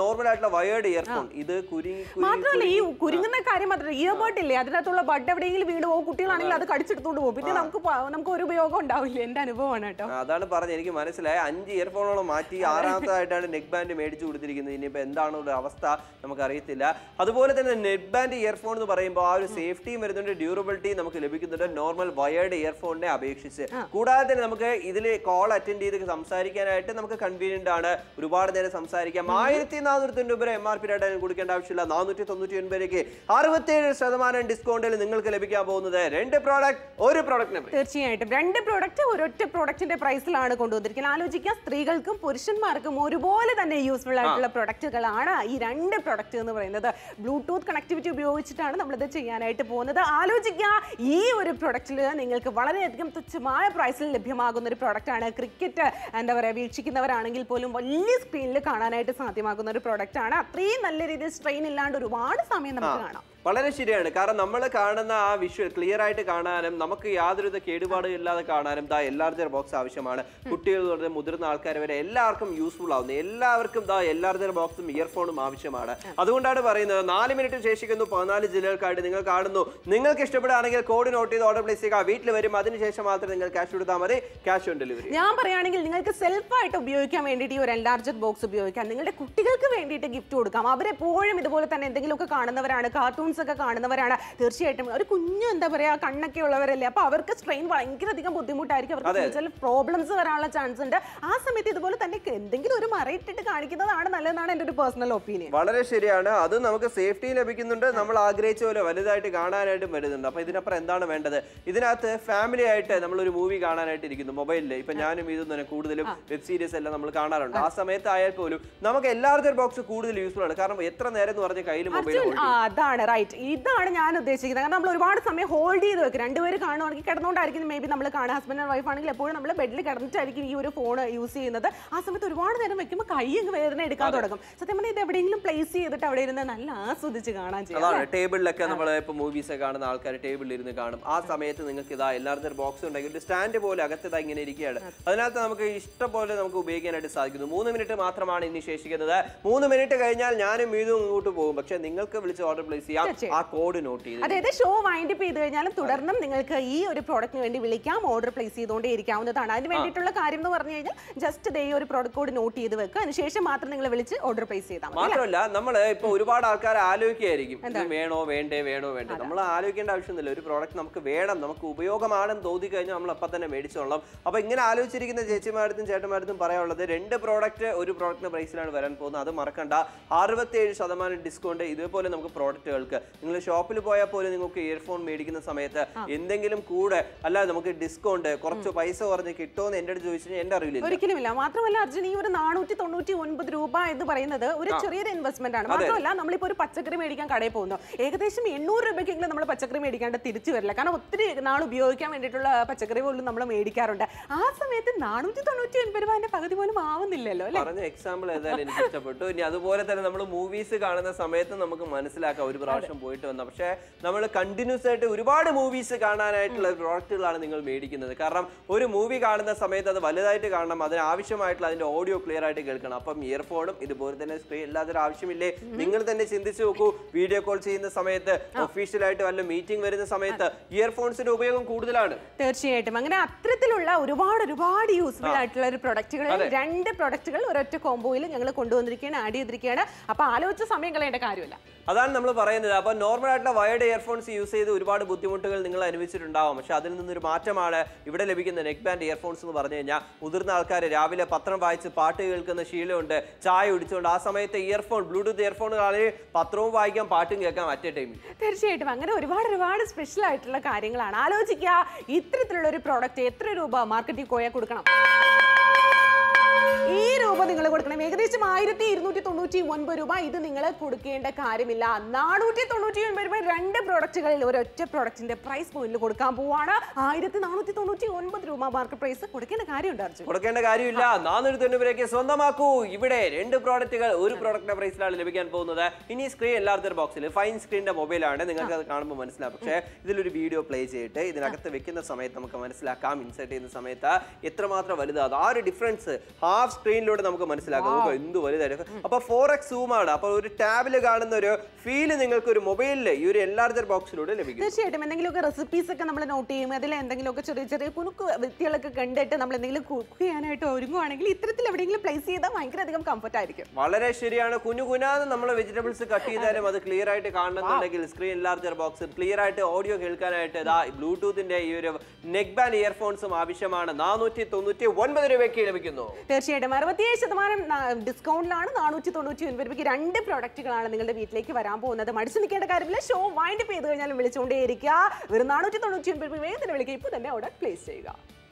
S1: നോർമൽ ആയിട്ടുള്ള വയേർഡ് ഇയർഫോൺ ഇത് കുരുങ്ങി കുരുങ്ങി
S2: മാത്രമല്ല ഈ കുരുങ്ങുന്ന കാര്യം മാത്രമല്ല ഇയർബഡ് ഇല്ലേ അതിനകത്തുള്ള ബഡ് എവിടെയെങ്കിലും വീണ് പോകും കുട്ടികളാണെങ്കിൽ അത് കടിച്ചെടുത്തോണ്ട് പോകും പിന്നെ നമുക്ക് പ- നമുക്ക് ഒരു ഉപയോഗം ഉണ്ടാവില്ല എന്റെ അനുഭവമാണ് കേട്ടോ
S1: ആ, അതാണ് പറഞ്ഞത് എനിക്ക് മനസ്സിലായി അഞ്ച് ഇയർഫോണോളം മാറ്റി ആറാമത്തായിട്ടാണ് നെക്ക് ബാൻഡ് മേടിച്ചു കൊടുത്തിരിക്കുന്നത് ഇനിയിപ്പോൾ എന്താണ് ഒരു അവസ്ഥ നമുക്കറിയത്തില്ല അതുപോലെ തന്നെ നെക്ക് ബാൻഡ് ഇയർഫോൺ എന്ന് പറയുമ്പോൾ ആ ഒരു സേഫ്റ്റിയും വരുന്നുണ്ട് ഡ്യൂറബിലിറ്റിയും നമുക്ക് ലഭിക്കുന്നുണ്ട് നോർമൽ വയേർഡ് ഇയർഫോണിനെ അപേക്ഷിച്ച് കൂടാതെ തന്നെ നമുക്ക് ഇതിൽ കോൾ അറ്റൻഡ് ചെയ്ത് സംസാരിക്കാനായിട്ട് നമുക്ക് കൺവീനിയന്റ് ആണ് ഒരുപാട് നേരം സംസാരിക്കാം ആയിരത്തി നാനൂറ്റി തൊണ്ണൂറ് രൂപ എം ആർ പി ആയിട്ട് കൊടുക്കേണ്ട ആവശ്യമില്ല നാനൂറ്റി തൊണ്ണൂറ്റി ഒൻപതിലേക്ക് അറുപത്തേഴ് ശതമാനം ഡിസ്കൗണ്ടിൽ നിങ്ങൾക്ക് ലഭിക്കാൻ പോകുന്നത് രണ്ട് പ്രോഡക്റ്റ് ഒരു പ്രോഡക്റ്റിന്
S2: തീർച്ചയായിട്ടും രണ്ട് പ്രോഡക്റ്റ് ഒരൊറ്റ പ്രോഡക്റ്റിന്റെ പ്രൈസിലാണ് കൊണ്ടുവന്നിരിക്കുന്നത് ആലോചിക്കുക സ്ത്രീകൾക്കും പുരുഷന്മാർക്കും ഒരുപോലെ തന്നെ യൂസ്ഫുൾ ആയിട്ടുള്ള പ്രൊഡക്റ്റുകളാണ് ഈ രണ്ട് പ്രൊഡക്റ്റ് എന്ന് പറയുന്നത് ബ്ലൂടൂത്ത് കണക്ടിവിറ്റി ഉപയോഗിച്ചിട്ടാണ് നമ്മളിത് ചെയ്യാനായിട്ട് പോകുന്നത് ആലോചിക്കുക ഈ ഒരു പ്രൊഡക്റ്റിൽ നിങ്ങൾക്ക് വളരെയധികം തുച്ഛമായ പ്രൈസിൽ ലഭ്യമാകുന്ന ഒരു പ്രൊഡക്റ്റാണ് ക്രിക്കറ്റ് എന്താ പറയുക വീക്ഷിക്കുന്നവരാണെങ്കിൽ പോലും വലിയ സ്ക്രീനിൽ കാണാനായിട്ട് സാധ്യമാകുന്ന ഒരു പ്രൊഡക്റ്റാണ് അത്രയും നല്ല രീതിയിൽ സ്ട്രെയിൻ ഇല്ലാണ്ട് ഒരുപാട് സമയം നമുക്ക് കാണാം
S1: വളരെ ശരിയാണ് കാരണം നമ്മൾ കാണുന്ന ആ വിഷ്വൽ ക്ലിയർ ആയിട്ട് കാണാനും നമുക്ക് യാതൊരുവിധ കേടുപാടും ഇല്ലാതെ കാണാനും ദാ എല്ലാർജർ ബോക്സ് ആവശ്യമാണ് കുട്ടികൾ തൊട്ട് മുതിർന്ന ആൾക്കാർ വരെ എല്ലാവർക്കും യൂസ്ഫുൾ ആവുന്നു എല്ലാവർക്കും ദാ എല്ലാർജർ ബോക്സും ഇയർഫോണും ആവശ്യമാണ് അതുകൊണ്ടാണ് പറയുന്നത് നാല് മിനിറ്റ് ശേഷിക്കുന്നു പതിനാല് ജില്ലകൾക്കായിട്ട് നിങ്ങൾ കാണുന്നു നിങ്ങൾക്ക് ഇഷ്ടപ്പെടുകയാണെങ്കിൽ കോഡ് നോട്ട് ചെയ്ത് ഓർഡർ പ്ലേസ് ചെയ്യുക വീട്ടിൽ വരും അതിനുശേഷം മാത്രം നിങ്ങൾ ക്യാഷ് കൊടുത്താൽ മതി ക്യാഷ് ഓൺ ഡെലിവറി
S2: ഞാൻ പറയുകയാണെങ്കിൽ നിങ്ങൾക്ക് സെൽഫായിട്ട് ഉപയോഗിക്കാൻ വേണ്ടിയിട്ട് ഈ ഒരു എൻലാർജഡ് ബോക്സ് ഉപയോഗിക്കാം നിങ്ങളുടെ കുട്ടികൾക്ക് വേണ്ടിയിട്ട് ഗിഫ്റ്റ് കൊടുക്കാം അവരെപ്പോഴും ഇതുപോലെ തന്നെ എന്തെങ്കിലുമൊക്കെ കാണുന്നവരാണ് കാർട്ടൂൺസ് ഒക്കെ കാണുന്നവരാണ് തീർച്ചയായിട്ടും ഒരു കുഞ്ഞു എന്താ പറയാ കണ്ണൊക്കെ ഉള്ളവരല്ലേ അപ്പൊ അവർക്ക് സ്ട്രെയിൻ ഭയങ്കര അധികം ബുദ്ധിമുട്ടായിരിക്കും അവർക്ക് ഫ്യൂച്ചറിൽ പ്രോബ്ലംസ് വരാനുള്ള ചാൻസ് ഉണ്ട് ആ സമയത്ത് ഇതുപോലെ തന്നെ എന്തെങ്കിലും ഒരു മറയിട്ടിട്ട് കാണിക്കുന്നതാണ് നല്ലതെന്നാണ് എൻ്റെ ഒരു പേഴ്സണൽ ഒപ്പീനിയൻ
S1: വളരെ ശരിയാണ് അത് നമുക്ക് സേഫ്റ്റി ലഭിക്കുന്നുണ്ട് നമ്മൾ ആഗ്രഹിച്ച പോലെ വലുതായിട്ട് കാണാനായിട്ടും വരുന്നുണ്ട് അപ്പൊ ഇതിനപ്പുറം എന്താണ് വേണ്ടത് ഇതിനകത്ത് ഫാമിലി ആയിട്ട് നമ്മളൊരു മൂവി കാണാനായിട്ട് ഇരിക്കുന്നു മൊബൈലിൽ ഇപ്പൊ ഞാനും ഇതും തന്നെ കൂടുതലും വെബ് സീരീസ് എല്ലാം നമ്മൾ കാണാറുണ്ട് ആ സമയത്ത് ആയാൽ പോലും നമുക്ക് എല്ലാവരുടെ ബോക്സ് കൂടുതൽ യൂസ്ഫുൾ ആണ് കാരണം എത്ര നേരം എന്ന് പറഞ്ഞ കയ്യിൽ മൊബൈൽ
S2: അർജുൻ ആ അതാണ് റൈറ്റ് ഇതാണ് ഞാൻ ഉദ്ദേശിക്കുന്നത് കാരണം നമ്മൾ ഒരുപാട് സമയം ഹോൾഡ് ചെയ്ത് വെക്കും രണ്ടുപേര് കാണുവാണെങ്കിൽ കിടന്നുകൊണ്ടായിരിക്കും മേ ബി നമ്മൾ കാണുക ഹസ്ബൻഡ് ആൻഡ് വൈഫ് ആണെങ്കിൽ എപ്പോഴും നമ്മൾ ബെഡിൽ കിടന്നിട്ടായിരിക്കും ഈ ഒരു ഫോൺ യൂസ് ചെയ്യുന്നത് ആ സമയത്ത് ഒരുപാട് നേരം വെക്കുമ്പോൾ കൈ അങ്ങ് വേദന എടുക്കാൻ തുടങ്ങും സത്യം പറഞ്ഞാൽ ഇത് എവിടെയെങ്കിലും പ്ലേസ് ചെയ്തിട്ട് അവിടെ ഇരുന്ന് നല്ല ആസ്വദിച്ച് കാണാൻ ചെയ്യാം
S1: അതാണ് ടേബിളിലൊക്കെ നമ്മൾ ഇപ്പൊ മൂവീസ് കാണുന്ന ആൾക്കാർ ടേബിളിൽ ഇരുന്ന് കാണും ആ സമയത്ത് നിങ്ങൾക്ക് ഇതാ എല്ലാവരുടെ ബോക്സ് ഉണ്ടെങ്കിൽ ഒരു സ്റ്റാൻഡ് പോലെ അകത്ത് ഇതാ ഇങ്ങനെ ഇരിക്കുകയാണ് അതിനകത്ത് നമുക്ക് ഇഷ്ടം പോലെ നമുക്ക് ഉപയോഗിക്കാനായിട്ട് സാധിക്കുന്നു മൂന്ന് മിനിറ്റ് മാത്രമാണ് ഇനി ശേഷിക്കുന്നത് മൂന്ന് മിനിറ്റ് കഴിഞ്ഞാൽ ഞാനും മീതും ഇങ്ങോട്ട് പോകും പക്ഷെ നിങ്ങൾക്ക് വിളിച്ച് ഓർഡർ പ്ലേസ് ചെയ്യാം ആ കോഡ് നോട്ട് ചെയ്ത്
S2: അതായത് ഷോ വൈൻഡ് അപ്പ് ചെയ്ത് കഴിഞ്ഞാലും തുടർന്നും നിങ്ങൾക്ക് ഈ ഒരു പ്രോഡക്റ്റിന് വേണ്ടി വിളിക്കാം ഓർഡർ പ്ലേസ് ചെയ്തുകൊണ്ടേ ഇരിക്കാവുന്നതാണ് അതിന് വേണ്ടിയിട്ടുള്ള കാര്യം എന്ന് പറഞ്ഞു കഴിഞ്ഞാൽ ജസ്റ്റ് ദേ ഈ ഒരു പ്രോഡക്റ്റ് കോഡ് നോട്ട് ചെയ്ത് വെക്കുക അതിനുശേഷം മാത്രം നിങ്ങൾ വിളിച്ച് ഓർഡർ പ്ലേസ് ചെയ്താൽ മതി
S1: മാത്രമല്ല നമ്മൾ ഇപ്പൊ ഒരുപാട് ആൾക്കാർ ആലോചിക്കുകയായിരിക്കും ഇത് വേണോ വേണ്ടേ വേണോ വേണ്ടേ നമ്മൾ ആലോചിക്കേണ്ട ആവശ്യമൊന്നുമില്ല ഒരു പ്രോഡക്റ്റ് നമുക്ക് വേണം നമുക്ക് ഉപയോഗമാണെന്ന് തോന്നി കഴിഞ്ഞാൽ നമ്മൾ അപ്പം തന്നെ മേടിച്ചോളാം അപ്പൊ ഇങ്ങനെ ആലോചിച്ചിരിക്കുന്ന ചേച്ചിമാരത്തും ചേട്ടന്മാരത്തും പറയാനുള്ളത് രണ്ട് പ്രോഡക്റ്റ് ഒരു പ്രോഡക്റ്റിന്റെ പ്രൈസിലാണ് വരാൻ പോകുന്നത് അത് മറക്കണ്ട അറുപത്തേഴ് ശതമാനം ഡിസ്കൗണ്ട് ഇതേപോലെ നമുക്ക് പ്രോഡക്റ്റുകൾക്ക് നിങ്ങൾ ഷോപ്പിൽ പോയാൽ പോലും നിങ്ങൾക്ക് ഇയർഫോൺ മേടിക്കുന്ന സമയത്ത് എന്തെങ്കിലും കൂടെ അല്ല നമുക്ക് ഡിസ്കൗണ്ട് കുറച്ച് പൈസ കുറഞ്ഞ് കിട്ടുമെന്ന് എൻ്റെ അടുത്ത് ചോദിച്ചാൽ എൻ്റെ അറിവില്ല
S2: ഒരിക്കലുമില്ല മാത്രമല്ല അർജുൻ ഈ ഒരു നാനൂറ്റി തൊണ്ണൂറ്റി ഒൻപത് രൂപ എന്ന് പറയുന്നത് ഒരു ചെറിയൊരു ഇൻവെസ്റ്റ്മെന്റ് ആണ് മാത്രമല്ല നമ്മളിപ്പോ ഒരു പച്ചക്കറി മേടിക്കാൻ കടയിൽ പോകുന്നു ഏകദേശം എണ്ണൂറ് രൂപയ്ക്കെങ്കിലും നമ്മൾ പച്ചക്കറി മേടിക്കാണ്ട് തിരിച്ചു വരില്ല കാരണം ഒത്തിരി നാൾ ഉപയോഗിക്കാൻ വേണ്ടിയിട്ടുള്ള പച്ചക്കറി പോലും നമ്മൾ മേടിക്കാറുണ്ട് ആ സമയത്ത് നാനൂറ്റി തൊണ്ണൂറ്റി ഒൻപത് രൂപ പകുതി പോലും ആവുന്നില്ലല്ലോ അല്ലെ
S1: പറഞ്ഞ എക്സാമ്പിൾ ഏതായാലും എനിക്ക് ഇഷ്ടപ്പെട്ടു ഇനി അതുപോലെ തന്നെ നമ്മൾ മൂവീസ് കാണുന്ന സമയത്ത് നമുക്ക് മനസ്സിലാക്കാം ഒരു പ്രാവശ്യം പോയിട്ട് വന്ന പക്ഷേ നമ്മൾ കണ്ടിന്യൂസ് ആയിട്ട് ഒരുപാട് മൂവീസ് കാണാനായിട്ടുള്ള പ്രോഡക്റ്റുകളാണ് നിങ്ങൾ മേടിക്കുന്നത് കാരണം ഒരു മൂവി കാണുന്ന സമയത്ത് അത് വലുതായിട്ട് കാണണം അതിന് ആവശ്യമായിട്ടുള്ള അതിന്റെ ഓഡിയോ ക്ലിയർ ആയിട്ട് കേൾക്കണം അപ്പം ഇയർഫോണും ഇതുപോലെ തന്നെ സ്ക്രീൻ ഇല്ലാത്തൊരു ആവശ്യമില്ലേ നിങ്ങൾ തന്നെ ചിന്തിച്ചു നോക്കൂ വീഡിയോ കോൾ ചെയ്യുന്ന സമയത്ത് ഒഫീഷ്യലായിട്ട് വല്ല മീറ്റിംഗ് വരുന്ന സമയത്ത് ഇയർഫോൺസിന്റെ ഉപയോഗം കൂടുതലാണ്
S2: തീർച്ചയായിട്ടും അങ്ങനെ അത്തരത്തിലുള്ള ഒരുപാട് ഒരുപാട് യൂസ്ഫുൾ ആയിട്ടുള്ള ഒരു പ്രൊഡക്റ്റുകൾ രണ്ട് പ്രൊഡക്റ്റുകൾ ഒരൊറ്റ കോംബോയിൽ ഞങ്ങൾ കൊണ്ടുവന്നിരിക്കുകയാണ് ആഡ് ചെയ്തിരിക്കുകയാണ് അപ്പൊ ആലോചിച്ച സമയം കളയേണ്ട കാര്യമില്ല
S1: അതാണ് നമ്മൾ പറയുന്നത് അപ്പൊ നോർമൽ ആയിട്ടുള്ള വയർഡ് ഇയർഫോൺസ് യൂസ് ചെയ്ത് ഒരുപാട് ബുദ്ധിമുട്ടുകൾ നിങ്ങൾ അനുഭവിച്ചിട്ടുണ്ടാവും പക്ഷെ അതിൽ നിന്നൊരു മാറ്റമാണ് ഇവിടെ ലഭിക്കുന്ന നെക്ക് ബാൻഡ് ഇയർഫോൺസ് എന്ന് പറഞ്ഞു കഴിഞ്ഞാൽ മുതിർന്ന ആൾക്കാർ രാവിലെ പത്രം വായിച്ച് പാട്ട് കേൾക്കുന്ന ശീലമുണ്ട് ചായ കുടിച്ചുകൊണ്ട് ആ സമയത്ത് ഇയർഫോൺ ബ്ലൂടൂത്ത് ഇയർഫോണുകളിൽ പത്രവും വായിക്കാം പാട്ടും കേൾക്കാം അറ്റ് എ ടൈമിൽ
S2: തീർച്ചയായിട്ടും അങ്ങനെ ഒരുപാട് ഒരുപാട് സ്പെഷ്യൽ ആയിട്ടുള്ള കാര്യങ്ങളാണ് ആലോചിക്കുക ഇത്തരത്തിലുള്ള ഒരു പ്രോഡക്റ്റ് എത്ര രൂപ മാർക്കറ്റിൽ പോയാൽ കൊടുക്കണം ഈ രൂപ നിങ്ങൾ കൊടുക്കണം ഏകദേശം ആയിരത്തി ഇരുന്നൂറ്റി തൊണ്ണൂറ്റി ഒൻപത് രൂപ ഇത് നിങ്ങൾ കൊടുക്കേണ്ട കാര്യമില്ല നാനൂറ്റി തൊണ്ണൂറ്റി ഒൻപത് രൂപ രണ്ട് പ്രോഡക്റ്റുകളിൽ ഒരൊറ്റ പ്രോഡക്റ്റിന്റെ പ്രൈസ് പോയിന്റിൽ കൊടുക്കാൻ പോവാണ് ആയിരത്തി നാനൂറ്റി തൊണ്ണൂറ്റി ഒൻപത് രൂപ മാർക്കറ്റ് പ്രൈസ് കൊടുക്കേണ്ട കാര്യമുണ്ട് അർജുൻ
S1: കൊടുക്കേണ്ട കാര്യമില്ല നാനൂറ്റി തൊണ്ണൂറിലേക്ക് സ്വന്തമാക്കൂ ഇവിടെ രണ്ട് പ്രോഡക്റ്റുകൾ ഒരു പ്രോഡക്റ്റിന്റെ പ്രൈസിലാണ് ലഭിക്കാൻ പോകുന്നത് ഇനി സ്ക്രീൻ എല്ലാത്തരം ബോക്സിൽ ഫൈൻ സ്ക്രീനിന്റെ മൊബൈലാണ് നിങ്ങൾക്ക് അത് കാണുമ്പോൾ മനസ്സിലാവും പക്ഷേ ഇതിലൊരു വീഡിയോ പ്ലേ ചെയ്തിട്ട് ഇതിനകത്ത് വെക്കുന്ന സമയത്ത് നമുക്ക് മനസ്സിലാക്കാം ഇൻസേർട്ട് ചെയ്യുന്ന സമയത്ത് എത്രമാത്രം വലുതാണ് ആ ഒരു ഡിഫറൻസ് ആ ഹാഫ് സ്ക്രീനിലൂടെ നമുക്ക് മനസ്സിലാക്കാം നോക്കൂ, എന്ത് വലുതായിട്ട് അപ്പൊ ഫോർ എക്സ് സൂം ആണ് അപ്പൊ ഒരു ടാബില് കാണുന്ന ഒരു ഫീല് നിങ്ങൾക്ക് ഒരു മൊബൈലില് ഈ ഒരു എല്ലാർജർ ബോക്സിലൂടെ ലഭിക്കും
S2: തീർച്ചയായിട്ടും എന്തെങ്കിലുമൊക്കെ റെസിപ്പീസ് ഒക്കെ നമ്മൾ നോട്ട് ചെയ്യും അതിൽ എന്തെങ്കിലുമൊക്കെ ചെറിയ ചെറിയ കുനുക്ക് വ്യക്തികളൊക്കെ കണ്ടിട്ട് നമ്മൾ എന്തെങ്കിലും കുക്ക് ചെയ്യാനായിട്ട് ഒരുങ്ങുവാണെങ്കിൽ ഇത്തരത്തിൽ എവിടെയെങ്കിലും പ്ലേസ് ചെയ്താൽ ഭയങ്കര അധികം കംഫർട്ട് ആയിരിക്കും
S1: വളരെ ശരിയാണ് കുഞ്ഞു കുനാന്ന് നമ്മൾ വെജിറ്റബിൾസ് കട്ട് ചെയ്താലും അത് ക്ലിയർ ആയിട്ട് കാണണമെന്നുണ്ടെങ്കിൽ സ്ക്രീൻ ലാർജർ ബോക്സ് ക്ലിയർ ആയിട്ട് ഓഡിയോ കേൾക്കാനായിട്ട് ഇതാ ബ്ലൂടൂത്തിന്റെ ഈ ഒരു നെക്ക് ബാൻഡ് ഇയർഫോൺസും ആവശ്യമാണ് നാനൂറ്റി തൊണ്ണൂറ്റി ഒൻപത് രൂപയ്ക്ക് ലഭിക്കുന്നു
S2: തീർച്ചയായിട്ടും അറുപത്തിയേഴ് ശതമാനം ഡിസ്കൗണ്ടിലാണ് നാനൂറ്റി തൊണ്ണൂറ്റി ഒൻപത് രൂപയ്ക്ക് രണ്ട് പ്രൊഡക്റ്റുകളാണ് നിങ്ങളുടെ വീട്ടിലേക്ക് വരാൻ പോകുന്നത് മടിച്ചു നിൽക്കേണ്ട കാര്യമില്ല ഷോ വൈൻഡ് ചെയ്ത് കഴിഞ്ഞാൽ വിളിച്ചുകൊണ്ടേയിരിക്കുക വെറും നാനൂറ്റി തൊണ്ണൂറ്റി ഒൻപത് രൂപ വേഗത്തിൽ വിളിക്കുക ഇപ്പോൾ തന്നെ ഓർഡർ പ്ലേസ് ചെയ്യുക